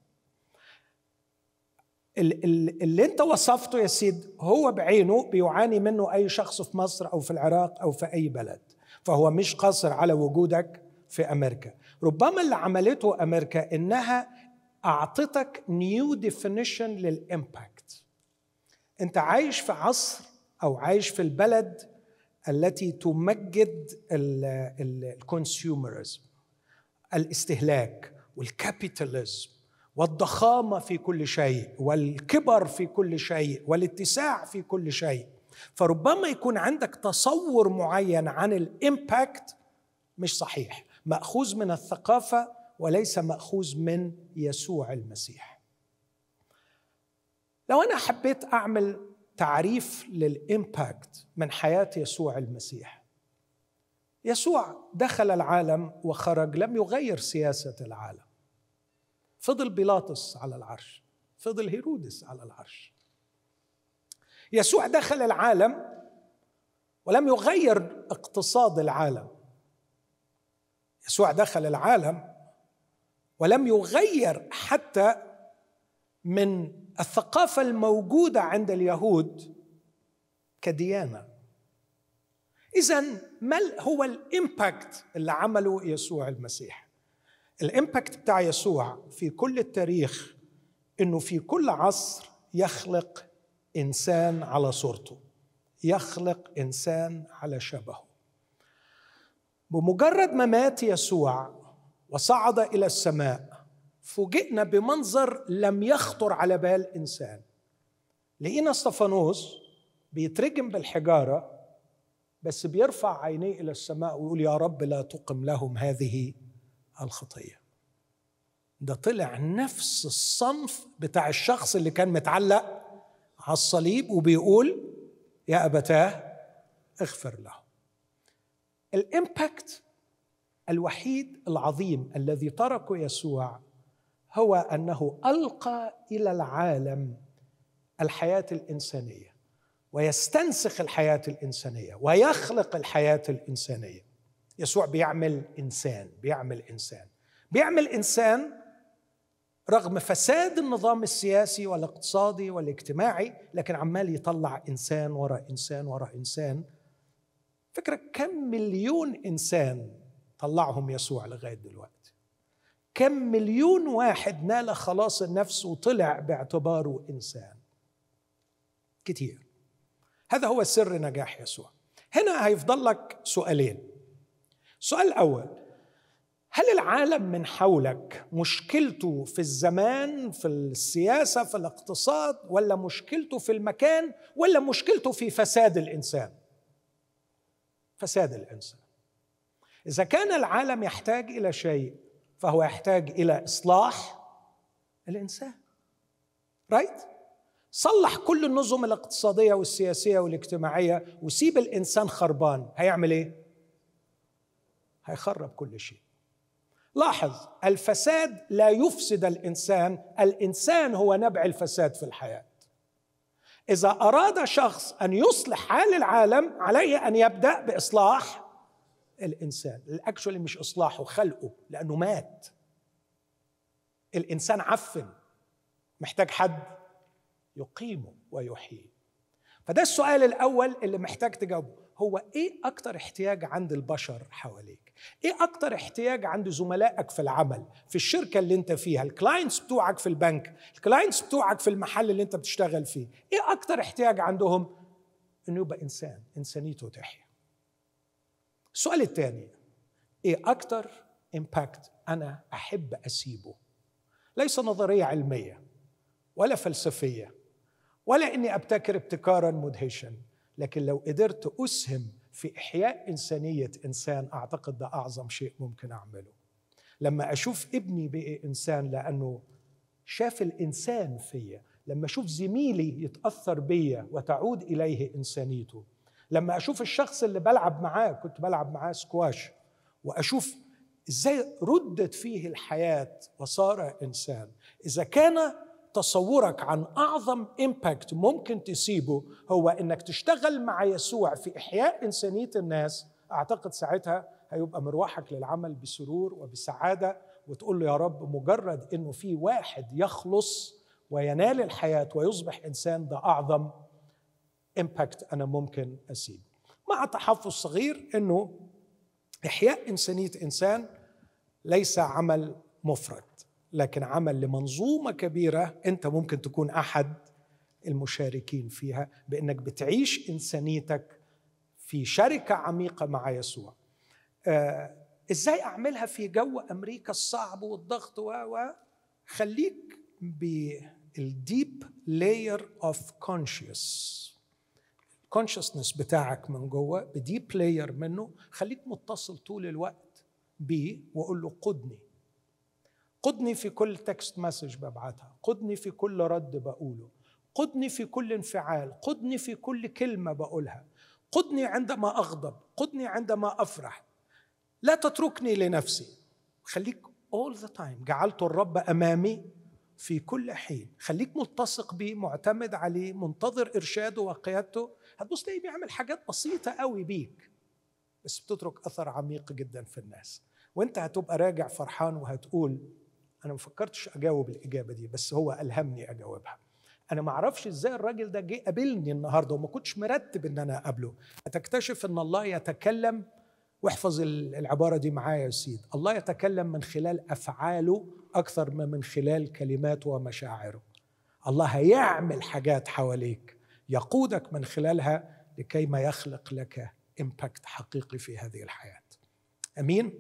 ال- ال- اللي انت وصفته يا سيد هو بعينه بيعاني منه اي شخص في مصر او في العراق او في اي بلد فهو مش قاصر على وجودك في امريكا ربما اللي عملته امريكا انها اعطتك نيو ديفينيشن للامباكت انت عايش في عصر او عايش في البلد التي تمجد الكونسيومرزم الاستهلاك والكابيتاليزم والضخامه في كل شيء والكبر في كل شيء والاتساع في كل شيء فربما يكون عندك تصور معين عن الامباكت مش صحيح ماخوذ من الثقافه وليس ماخوذ من يسوع المسيح لو انا حبيت اعمل تعريف للامباكت من حياه يسوع المسيح يسوع دخل العالم وخرج لم يغير سياسه العالم فضل بيلاطس على العرش فضل هيرودس على العرش يسوع دخل العالم ولم يغير اقتصاد العالم يسوع دخل العالم ولم يغير حتى من الثقافه الموجوده عند اليهود كديانه اذا ما هو الامباكت اللي عمله يسوع المسيح الامباكت بتاع يسوع في كل التاريخ انه في كل عصر يخلق انسان على صورته يخلق انسان على شبهه بمجرد ما مات يسوع وصعد الى السماء فوجئنا بمنظر لم يخطر على بال انسان لقينا استفانوس بيترجم بالحجاره بس بيرفع عينيه الى السماء ويقول يا رب لا تقم لهم هذه الخطيه ده طلع نفس الصنف بتاع الشخص اللي كان متعلق على الصليب وبيقول يا ابتاه اغفر له الامباكت الوحيد العظيم الذي تركه يسوع هو انه القى الى العالم الحياه الانسانيه ويستنسخ الحياه الانسانيه ويخلق الحياه الانسانيه يسوع بيعمل انسان بيعمل انسان بيعمل انسان رغم فساد النظام السياسي والاقتصادي والاجتماعي لكن عمال يطلع انسان ورا انسان ورا انسان فكرة كم مليون انسان طلعهم يسوع لغايه دلوقتي كم مليون واحد نال خلاص النفس وطلع باعتباره انسان كتير هذا هو سر نجاح يسوع هنا هيفضل لك سؤالين السؤال الاول هل العالم من حولك مشكلته في الزمان في السياسه في الاقتصاد ولا مشكلته في المكان ولا مشكلته في فساد الانسان فساد الانسان اذا كان العالم يحتاج الى شيء فهو يحتاج الى اصلاح الانسان رايت صلح كل النظم الاقتصاديه والسياسيه والاجتماعيه وسيب الانسان خربان هيعمل ايه هيخرب كل شيء لاحظ الفساد لا يفسد الانسان الانسان هو نبع الفساد في الحياه اذا اراد شخص ان يصلح حال العالم عليه ان يبدا باصلاح الانسان الاكشولي مش اصلاحه خلقه لانه مات الانسان عفن محتاج حد يقيمه ويحييه فده السؤال الاول اللي محتاج تجاوبه هو ايه اكتر احتياج عند البشر حواليك ايه اكتر احتياج عند زملائك في العمل في الشركه اللي انت فيها الكلاينتس بتوعك في البنك الكلاينتس بتوعك في المحل اللي انت بتشتغل فيه ايه اكتر احتياج عندهم انه يبقى انسان انسانيته تحيا السؤال الثاني ايه اكتر امباكت انا احب اسيبه ليس نظريه علميه ولا فلسفيه ولا اني ابتكر ابتكارا مدهشا لكن لو قدرت اسهم في احياء انسانيه انسان اعتقد ده اعظم شيء ممكن اعمله لما اشوف ابني بقي انسان لانه شاف الانسان فيا لما اشوف زميلي يتاثر بيا وتعود اليه انسانيته لما اشوف الشخص اللي بلعب معاه كنت بلعب معاه سكواش واشوف ازاي ردت فيه الحياه وصار انسان اذا كان تصورك عن اعظم امباكت ممكن تسيبه هو انك تشتغل مع يسوع في احياء انسانيه الناس اعتقد ساعتها هيبقى مروحك للعمل بسرور وبسعاده وتقول له يا رب مجرد انه في واحد يخلص وينال الحياه ويصبح انسان ده اعظم امباكت انا ممكن اسيبه مع تحفظ صغير انه احياء انسانيه انسان ليس عمل مفرد لكن عمل لمنظومه كبيره انت ممكن تكون احد المشاركين فيها بانك بتعيش انسانيتك في شركه عميقه مع يسوع. آه ازاي اعملها في جو امريكا الصعب والضغط و و خليك بالديب لاير اوف كونشيوس الكونشسنس بتاعك من جوه بديب لاير منه خليك متصل طول الوقت بيه وقول له قدني قدني في كل تكست مسج ببعتها قدني في كل رد بقوله قدني في كل انفعال قدني في كل كلمة بقولها قدني عندما أغضب قدني عندما أفرح لا تتركني لنفسي خليك all the time جعلت الرب أمامي في كل حين خليك ملتصق بيه معتمد عليه منتظر إرشاده وقيادته هتبص تلاقيه بيعمل حاجات بسيطة قوي بيك بس بتترك أثر عميق جدا في الناس وانت هتبقى راجع فرحان وهتقول انا ما فكرتش اجاوب الاجابه دي بس هو الهمني اجاوبها انا ما اعرفش ازاي الراجل ده جه قابلني النهارده وما كنتش مرتب ان انا اقابله هتكتشف ان الله يتكلم واحفظ العباره دي معايا يا سيد الله يتكلم من خلال افعاله اكثر ما من خلال كلماته ومشاعره الله هيعمل حاجات حواليك يقودك من خلالها لكي ما يخلق لك امباكت حقيقي في هذه الحياه امين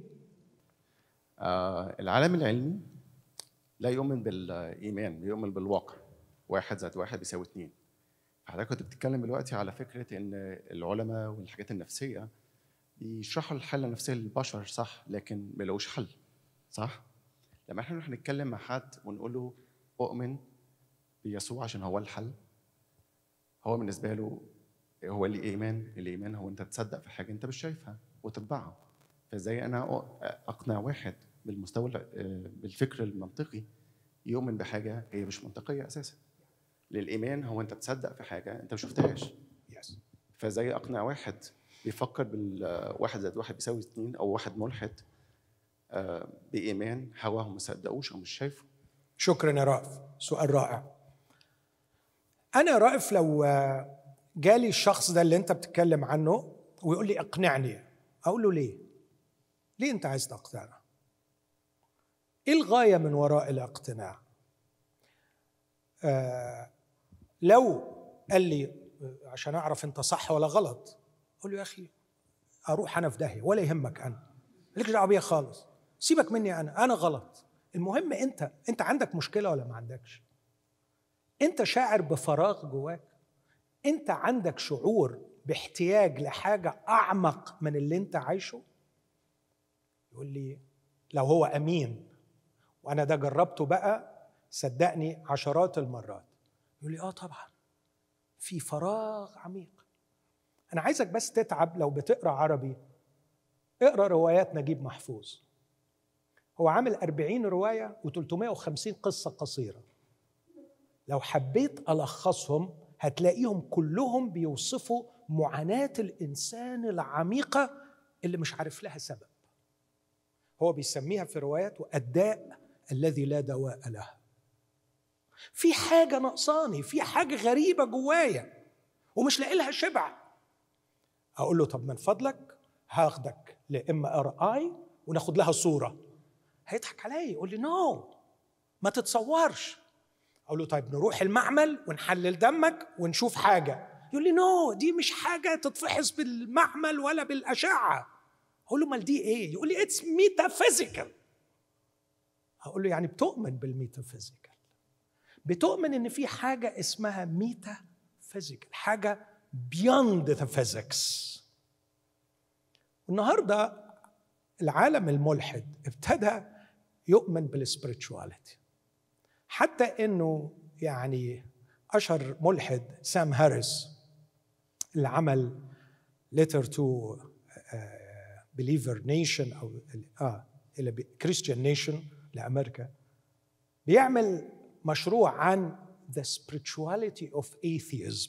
آه العالم العلمي لا يؤمن بالايمان يؤمن بالواقع واحد زائد واحد بيساوي اتنين حضرتك كنت بتتكلم دلوقتي على فكره ان العلماء والحاجات النفسيه بيشرحوا الحاله النفسيه للبشر صح لكن ما لقوش حل صح لما احنا نروح نتكلم مع حد ونقول له اؤمن بيسوع عشان هو الحل هو بالنسبه له هو الايمان الايمان هو انت تصدق في حاجه انت مش شايفها وتتبعها فازاي انا اقنع واحد بالمستوى بالفكر المنطقي يؤمن بحاجه هي مش منطقيه اساسا للايمان هو انت تصدق في حاجه انت ما شفتهاش يس فازاي اقنع واحد بيفكر بالواحد زائد واحد بيساوي اتنين او واحد ملحد آه، بايمان هواه ما صدقوش او مش شايفه شكرا يا رائف سؤال رائع انا يا رائف لو جالي الشخص ده اللي انت بتتكلم عنه ويقول لي اقنعني اقول له ليه ليه انت عايز تقتنع ايه الغايه من وراء الاقتناع آه لو قال لي عشان اعرف انت صح ولا غلط اقول له يا اخي اروح انا في داهيه ولا يهمك انا مالكش دعوه بيا خالص سيبك مني انا انا غلط المهم انت انت عندك مشكله ولا ما عندكش انت شاعر بفراغ جواك انت عندك شعور باحتياج لحاجه اعمق من اللي انت عايشه يقول لي لو هو امين وانا ده جربته بقى صدقني عشرات المرات يقول لي اه طبعا في فراغ عميق انا عايزك بس تتعب لو بتقرا عربي اقرا روايات نجيب محفوظ هو عامل 40 روايه و350 قصه قصيره لو حبيت الخصهم هتلاقيهم كلهم بيوصفوا معاناه الانسان العميقه اللي مش عارف لها سبب هو بيسميها في رواياته الداء الذي لا دواء له في حاجه ناقصاني في حاجه غريبه جوايا ومش لاقي لها شبع اقول له طب من فضلك هاخدك لام ار اي وناخد لها صوره هيضحك عليا يقول لي نو no. ما تتصورش اقول له طيب نروح المعمل ونحلل دمك ونشوف حاجه يقول لي نو no, دي مش حاجه تتفحص بالمعمل ولا بالاشعه اقول له امال دي ايه يقول لي اتس ميتافيزيكال هقول له يعني بتؤمن بالميتافيزيكال بتؤمن ان في حاجه اسمها ميتافيزيكال حاجه beyond the physics النهارده العالم الملحد ابتدى يؤمن بالسبirituality حتى انه يعني اشهر ملحد سام هاريس اللي عمل letter to uh, believer nation او اه الى كريستيان نيشن لامريكا بيعمل مشروع عن the spirituality of atheism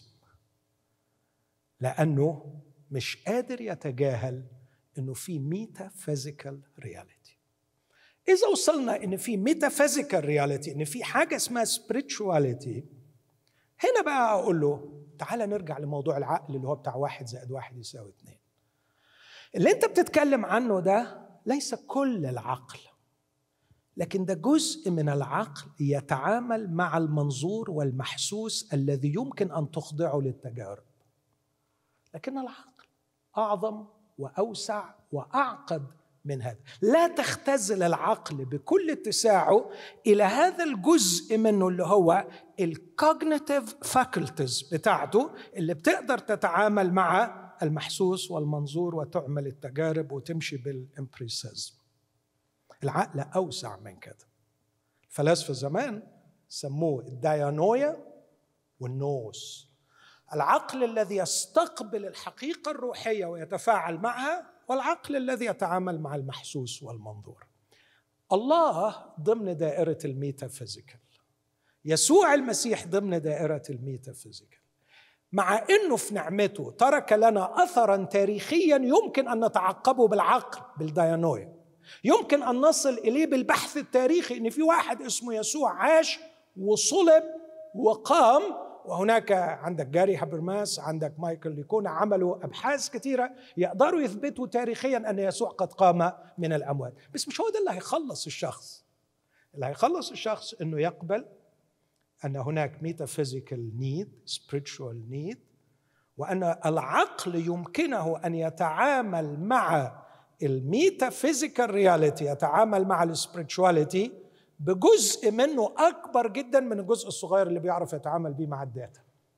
لانه مش قادر يتجاهل انه في ميتافيزيكال رياليتي اذا وصلنا ان في ميتافيزيكال رياليتي ان في حاجه اسمها spirituality هنا بقى اقول له تعالى نرجع لموضوع العقل اللي هو بتاع واحد زائد واحد يساوي اتنين اللي انت بتتكلم عنه ده ليس كل العقل لكن ده جزء من العقل يتعامل مع المنظور والمحسوس الذي يمكن ان تخضعه للتجارب لكن العقل اعظم واوسع واعقد من هذا لا تختزل العقل بكل اتساعه الى هذا الجزء منه اللي هو الكوجنيتيف فاكولتيز بتاعته اللي بتقدر تتعامل مع المحسوس والمنظور وتعمل التجارب وتمشي بالامبريسيزم العقل اوسع من كده الفلاسفه زمان سموه الديانويا والنوس العقل الذي يستقبل الحقيقه الروحيه ويتفاعل معها والعقل الذي يتعامل مع المحسوس والمنظور الله ضمن دائره الميتافيزيكال يسوع المسيح ضمن دائره الميتافيزيكال مع انه في نعمته ترك لنا اثرا تاريخيا يمكن ان نتعقبه بالعقل بالديانويا يمكن ان نصل اليه بالبحث التاريخي ان في واحد اسمه يسوع عاش وصلب وقام وهناك عندك جاري هابرماس عندك مايكل ليكونا عملوا ابحاث كثيره يقدروا يثبتوا تاريخيا ان يسوع قد قام من الاموات بس مش هو ده اللي هيخلص الشخص اللي هيخلص الشخص انه يقبل ان هناك ميتافيزيكال نيد spiritual نيد وان العقل يمكنه ان يتعامل مع الميتافيزيكال رياليتي يتعامل مع السبirituality بجزء منه اكبر جدا من الجزء الصغير اللي بيعرف يتعامل بيه مع الداتا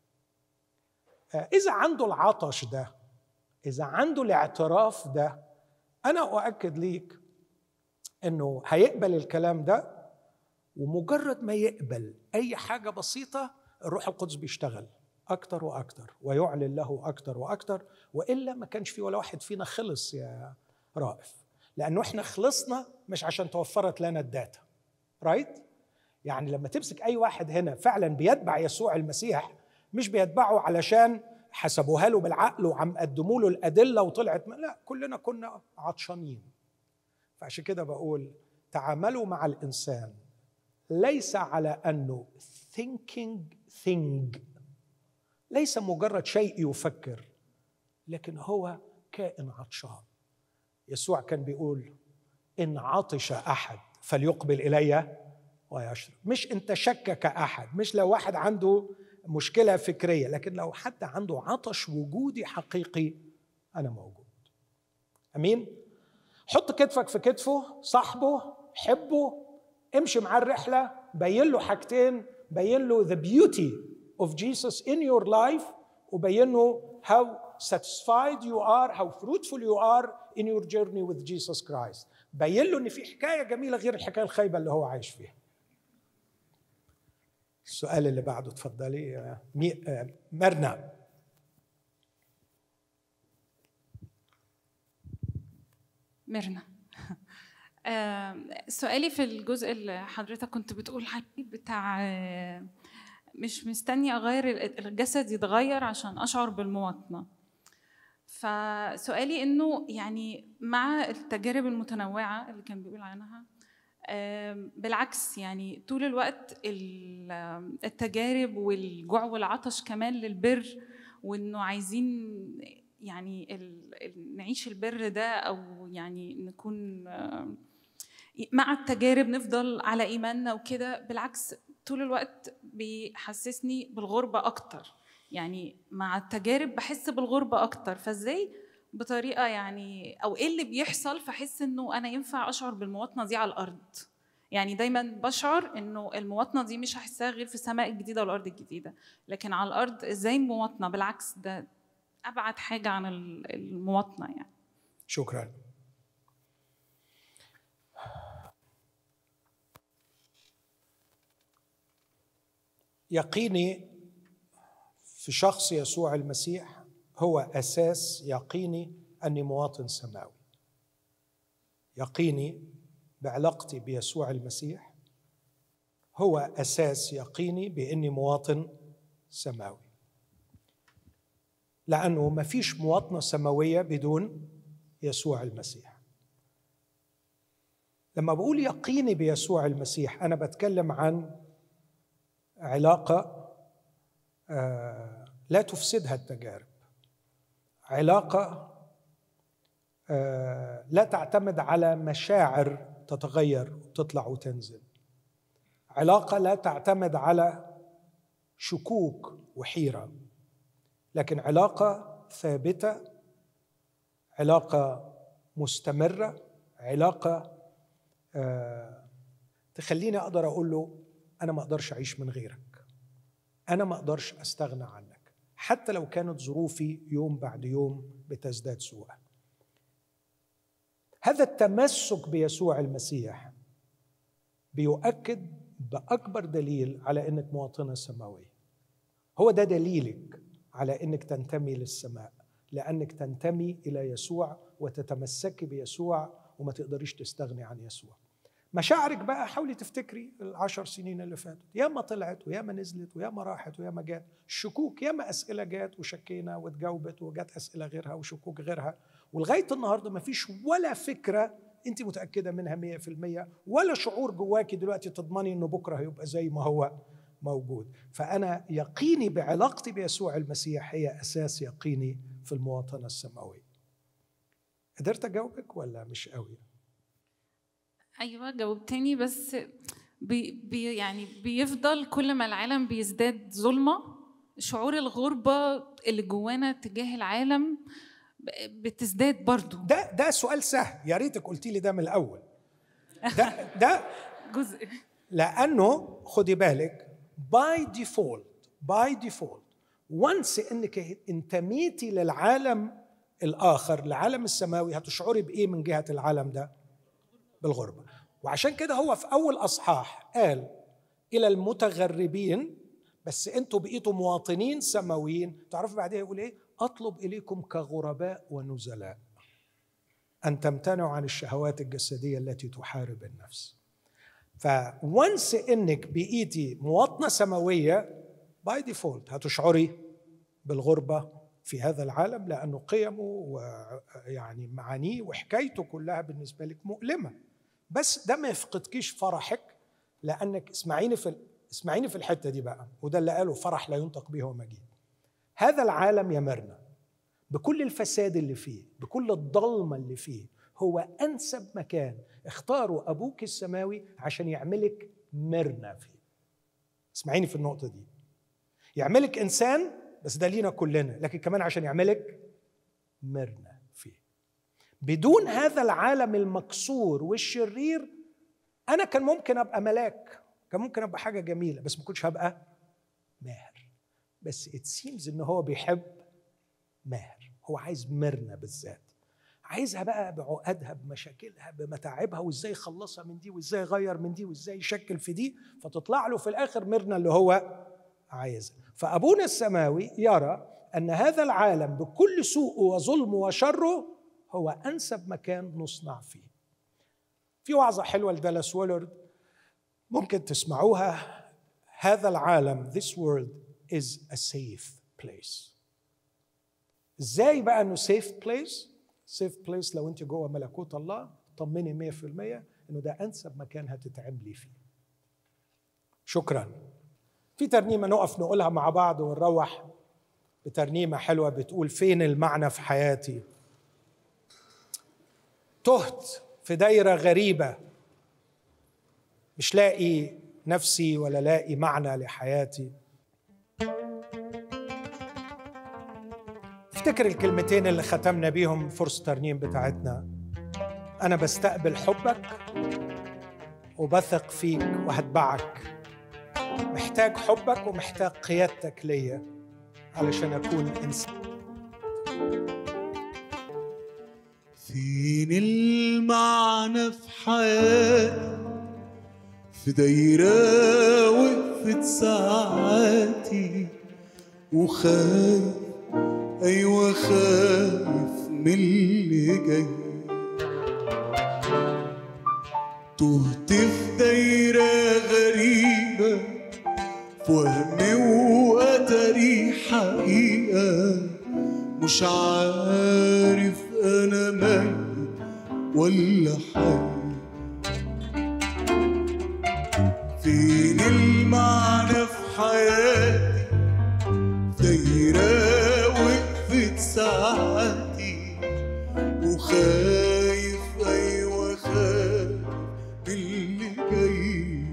اذا عنده العطش ده اذا عنده الاعتراف ده انا اؤكد ليك انه هيقبل الكلام ده ومجرد ما يقبل اي حاجه بسيطه الروح القدس بيشتغل اكتر واكتر ويعلن له اكتر واكتر والا ما كانش في ولا واحد فينا خلص يا رائف لانه احنا خلصنا مش عشان توفرت لنا الداتا رايت يعني لما تمسك اي واحد هنا فعلا بيتبع يسوع المسيح مش بيتبعه علشان حسبوها له بالعقل وعم قدموا له الادله وطلعت لا كلنا كنا عطشانين فعشان كده بقول تعاملوا مع الانسان ليس على انه thinking thing ليس مجرد شيء يفكر لكن هو كائن عطشان يسوع كان بيقول ان عطش احد فليقبل الي ويشرب مش انت شكك احد مش لو واحد عنده مشكله فكريه لكن لو حد عنده عطش وجودي حقيقي انا موجود امين حط كتفك في كتفه صاحبه حبه امشي معاه الرحله بين له حاجتين بين له the beauty of Jesus in your life وبين له how satisfied you are how fruitful you are in your journey with Jesus Christ بين له ان في حكايه جميله غير الحكايه الخايبه اللي هو عايش فيها السؤال اللي بعده اتفضلي مي... مرنا ميرنا سؤالي في الجزء اللي حضرتك كنت بتقول عليه بتاع مش مستني اغير ال- الجسد يتغير عشان اشعر بالمواطنه فسؤالي انه يعني مع التجارب المتنوعه اللي كان بيقول عنها آم، بالعكس يعني طول الوقت ال- آم، التجارب والجوع والعطش كمان للبر وانه عايزين يعني ال- ال- نعيش البر ده او يعني نكون آم، مع التجارب نفضل على ايماننا وكده بالعكس طول الوقت بيحسسني بالغربه اكتر يعني مع التجارب بحس بالغربه اكتر فازاي بطريقه يعني او ايه اللي بيحصل فاحس انه انا ينفع اشعر بالمواطنه دي على الارض يعني دايما بشعر انه المواطنه دي مش هحسها غير في السماء الجديده والارض الجديده لكن على الارض ازاي مواطنه بالعكس ده ابعد حاجه عن ال- المواطنه يعني شكرا يقيني في شخص يسوع المسيح هو اساس يقيني اني مواطن سماوي يقيني بعلاقتي بيسوع المسيح هو اساس يقيني باني مواطن سماوي لانه ما فيش مواطنه سماويه بدون يسوع المسيح لما بقول يقيني بيسوع المسيح انا بتكلم عن علاقه آه، لا تفسدها التجارب علاقه آه، لا تعتمد على مشاعر تتغير وتطلع وتنزل علاقه لا تعتمد على شكوك وحيره لكن علاقه ثابته علاقه مستمره علاقه آه، تخليني اقدر اقول له انا ما اقدرش اعيش من غيرك انا ما اقدرش استغنى عنك حتى لو كانت ظروفي يوم بعد يوم بتزداد سوءا هذا التمسك بيسوع المسيح بيؤكد باكبر دليل على انك مواطنه سماويه هو ده دليلك على انك تنتمي للسماء لانك تنتمي الى يسوع وتتمسكي بيسوع وما تقدريش تستغني عن يسوع مشاعرك بقى حاولي تفتكري العشر سنين اللي فاتت ياما طلعت وياما نزلت وياما راحت وياما جات الشكوك ياما أسئلة جات وشكينا واتجاوبت وجات أسئلة غيرها وشكوك غيرها ولغاية النهاردة ما فيش ولا فكرة أنت متأكدة منها مية في المية ولا شعور جواكي دلوقتي تضمني أنه بكرة هيبقى زي ما هو موجود فأنا يقيني بعلاقتي بيسوع المسيح هي أساس يقيني في المواطنة السماوية قدرت أجاوبك ولا مش قوي؟ ايوه جاوبتني بس بي بي يعني بيفضل كل ما العالم بيزداد ظلمه شعور الغربه اللي جوانا تجاه العالم ب- بتزداد برضو ده ده سؤال سهل يا ريتك قلتي لي ده من الاول ده ده جزء لانه خدي بالك باي ديفولت باي ديفولت وانس انك انتميتي للعالم الاخر العالم السماوي هتشعري بايه من جهه العالم ده بالغربه وعشان كده هو في اول اصحاح قال الى المتغربين بس انتوا بقيتوا مواطنين سماويين تعرفوا بعدها يقول ايه اطلب اليكم كغرباء ونزلاء ان تمتنعوا عن الشهوات الجسديه التي تحارب النفس فونس انك بقيتي مواطنه سماويه باي ديفولت هتشعري بالغربه في هذا العالم لانه قيمه ويعني معانيه وحكايته كلها بالنسبه لك مؤلمه بس ده ما يفقدكيش فرحك لانك اسمعيني في اسمعيني في الحته دي بقى وده اللي قاله فرح لا ينطق به ومجيد هذا العالم يا مرنا بكل الفساد اللي فيه بكل الضلمه اللي فيه هو انسب مكان اختاروا ابوك السماوي عشان يعملك مرنا فيه اسمعيني في النقطه دي يعملك انسان بس ده لينا كلنا لكن كمان عشان يعملك مرنا فيه بدون هذا العالم المكسور والشرير انا كان ممكن ابقى ملاك كان ممكن ابقى حاجه جميله بس ما كنتش هبقى ماهر بس ات سيمز ان هو بيحب ماهر هو عايز مرنا بالذات عايزها بقى بعقدها بمشاكلها بمتاعبها وازاي يخلصها من دي وازاي يغير من دي وازاي يشكل في دي فتطلع له في الاخر مرنا اللي هو عايزها فابونا السماوي يرى ان هذا العالم بكل سوءه وظلمه وشره هو انسب مكان نصنع فيه في وعظه حلوه لدالاس وولرد ممكن تسمعوها هذا العالم this world is a safe place ازاي بقى انه safe place safe place لو انت جوه ملكوت الله طمني 100% انه ده انسب مكان هتتعملي فيه شكرا في ترنيمه نقف نقولها مع بعض ونروح بترنيمه حلوه بتقول فين المعنى في حياتي تهت في دايره غريبه مش لاقي نفسي ولا لاقي معنى لحياتي افتكر الكلمتين اللي ختمنا بيهم فرصة ترنيم بتاعتنا أنا بستقبل حبك وبثق فيك وهتبعك محتاج حبك ومحتاج قيادتك ليا علشان أكون إنسان فين المعنى في حياتي في دايرة وقفت ساعاتي وخايف أيوة خايف من اللي جاي تهت في دايرة غريبة في وهم وأتاري حقيقة مش عارف أنا ميت ولا حي فين المعنى في حياتي دايرة وقفت ساعتي وخايف أيوة خايف باللي جاي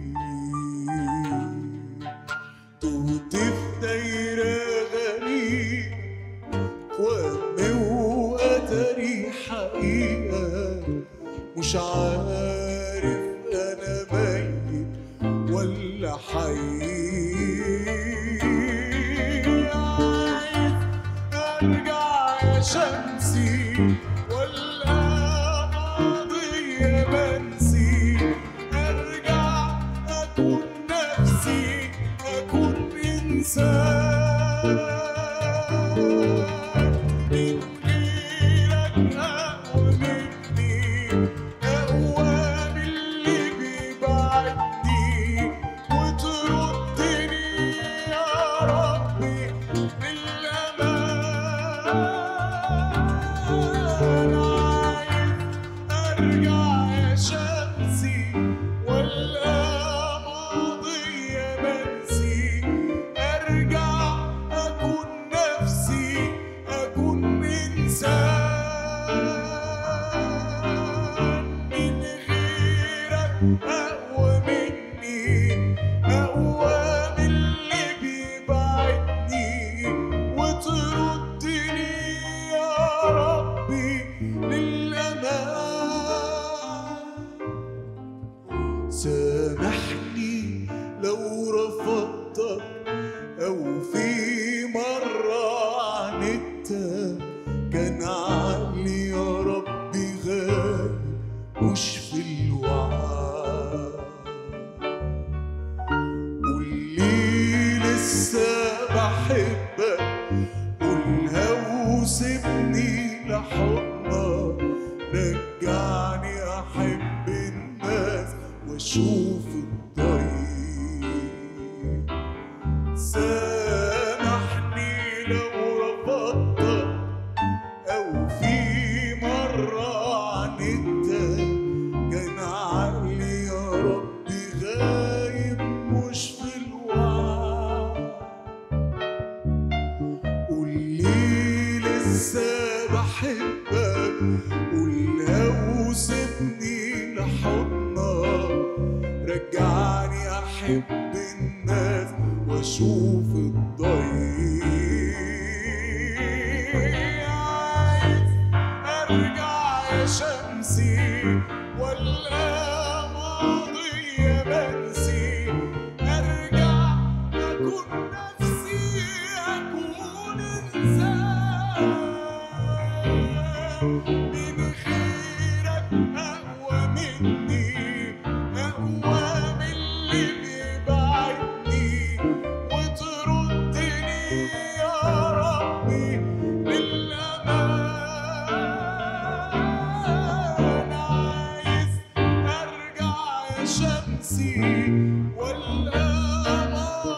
تهت في دايرة غريبة وهم وأتاري حقيقة مش عارف أنا ميت ولا حي عايز أرجع يا شمسي ولا ماضية بنسي أرجع أكون نفسي أكون إنسان من غيرك أقوى مني أقوى من اللي بيبعدني وتردني يا ربي بالأمان عايز أرجع يا شمسي ولا ماضية منسي أرجع أكون نفسي أكون إنسان من غيرك أقوى مني أقوى من اللي بيبعدني وتردني يا ربي للأمان سامحني لو رفضتك أو في مرة عاندتك كان عقلي يا ربي غالي مش في الوعي قولي لسه بحبك قولها وسيبني لحضنك رجعني احب الناس واشوف الطريق سامحني لو رفضتك او في مره عاندتك كان عقلي يا ربي غايب مش في الوعي قولي لسه بحبك قولها وسيبني لحضنك رجعني احب الناس واشوف الضيق عايز ارجع يا شمسي ولا ماضية بنسي ارجع اكون نفسي اكون انسان من غيرك اقوى مني اقوى من اللي بيبعدني وتردني يا ربي للامان عايز ارجع يا شمسي ولا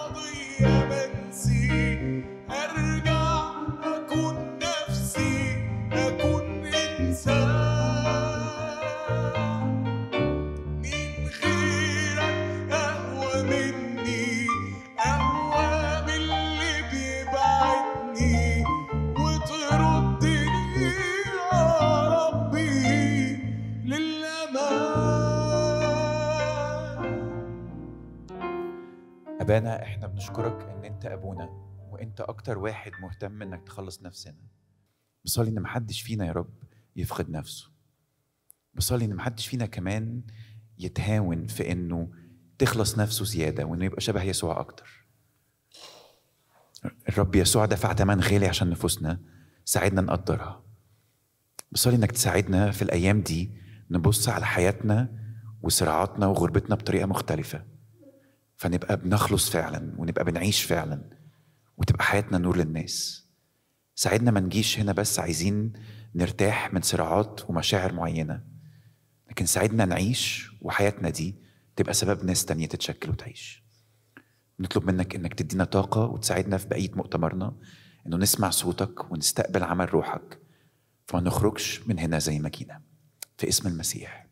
أبانا إحنا بنشكرك إن أنت أبونا وأنت أكتر واحد مهتم إنك تخلص نفسنا بصلي إن محدش فينا يا رب يفقد نفسه بصلي إن محدش فينا كمان يتهاون في إنه تخلص نفسه زيادة وإنه يبقى شبه يسوع أكتر الرب يسوع دفع ثمن غالي عشان نفوسنا ساعدنا نقدرها بصلي إنك تساعدنا في الأيام دي نبص على حياتنا وصراعاتنا وغربتنا بطريقة مختلفة فنبقى بنخلص فعلا ونبقى بنعيش فعلا وتبقى حياتنا نور للناس ساعدنا ما نجيش هنا بس عايزين نرتاح من صراعات ومشاعر معينة لكن ساعدنا نعيش وحياتنا دي تبقى سبب ناس تانية تتشكل وتعيش نطلب منك انك تدينا طاقة وتساعدنا في بقية مؤتمرنا انه نسمع صوتك ونستقبل عمل روحك فما نخرجش من هنا زي ما جينا في اسم المسيح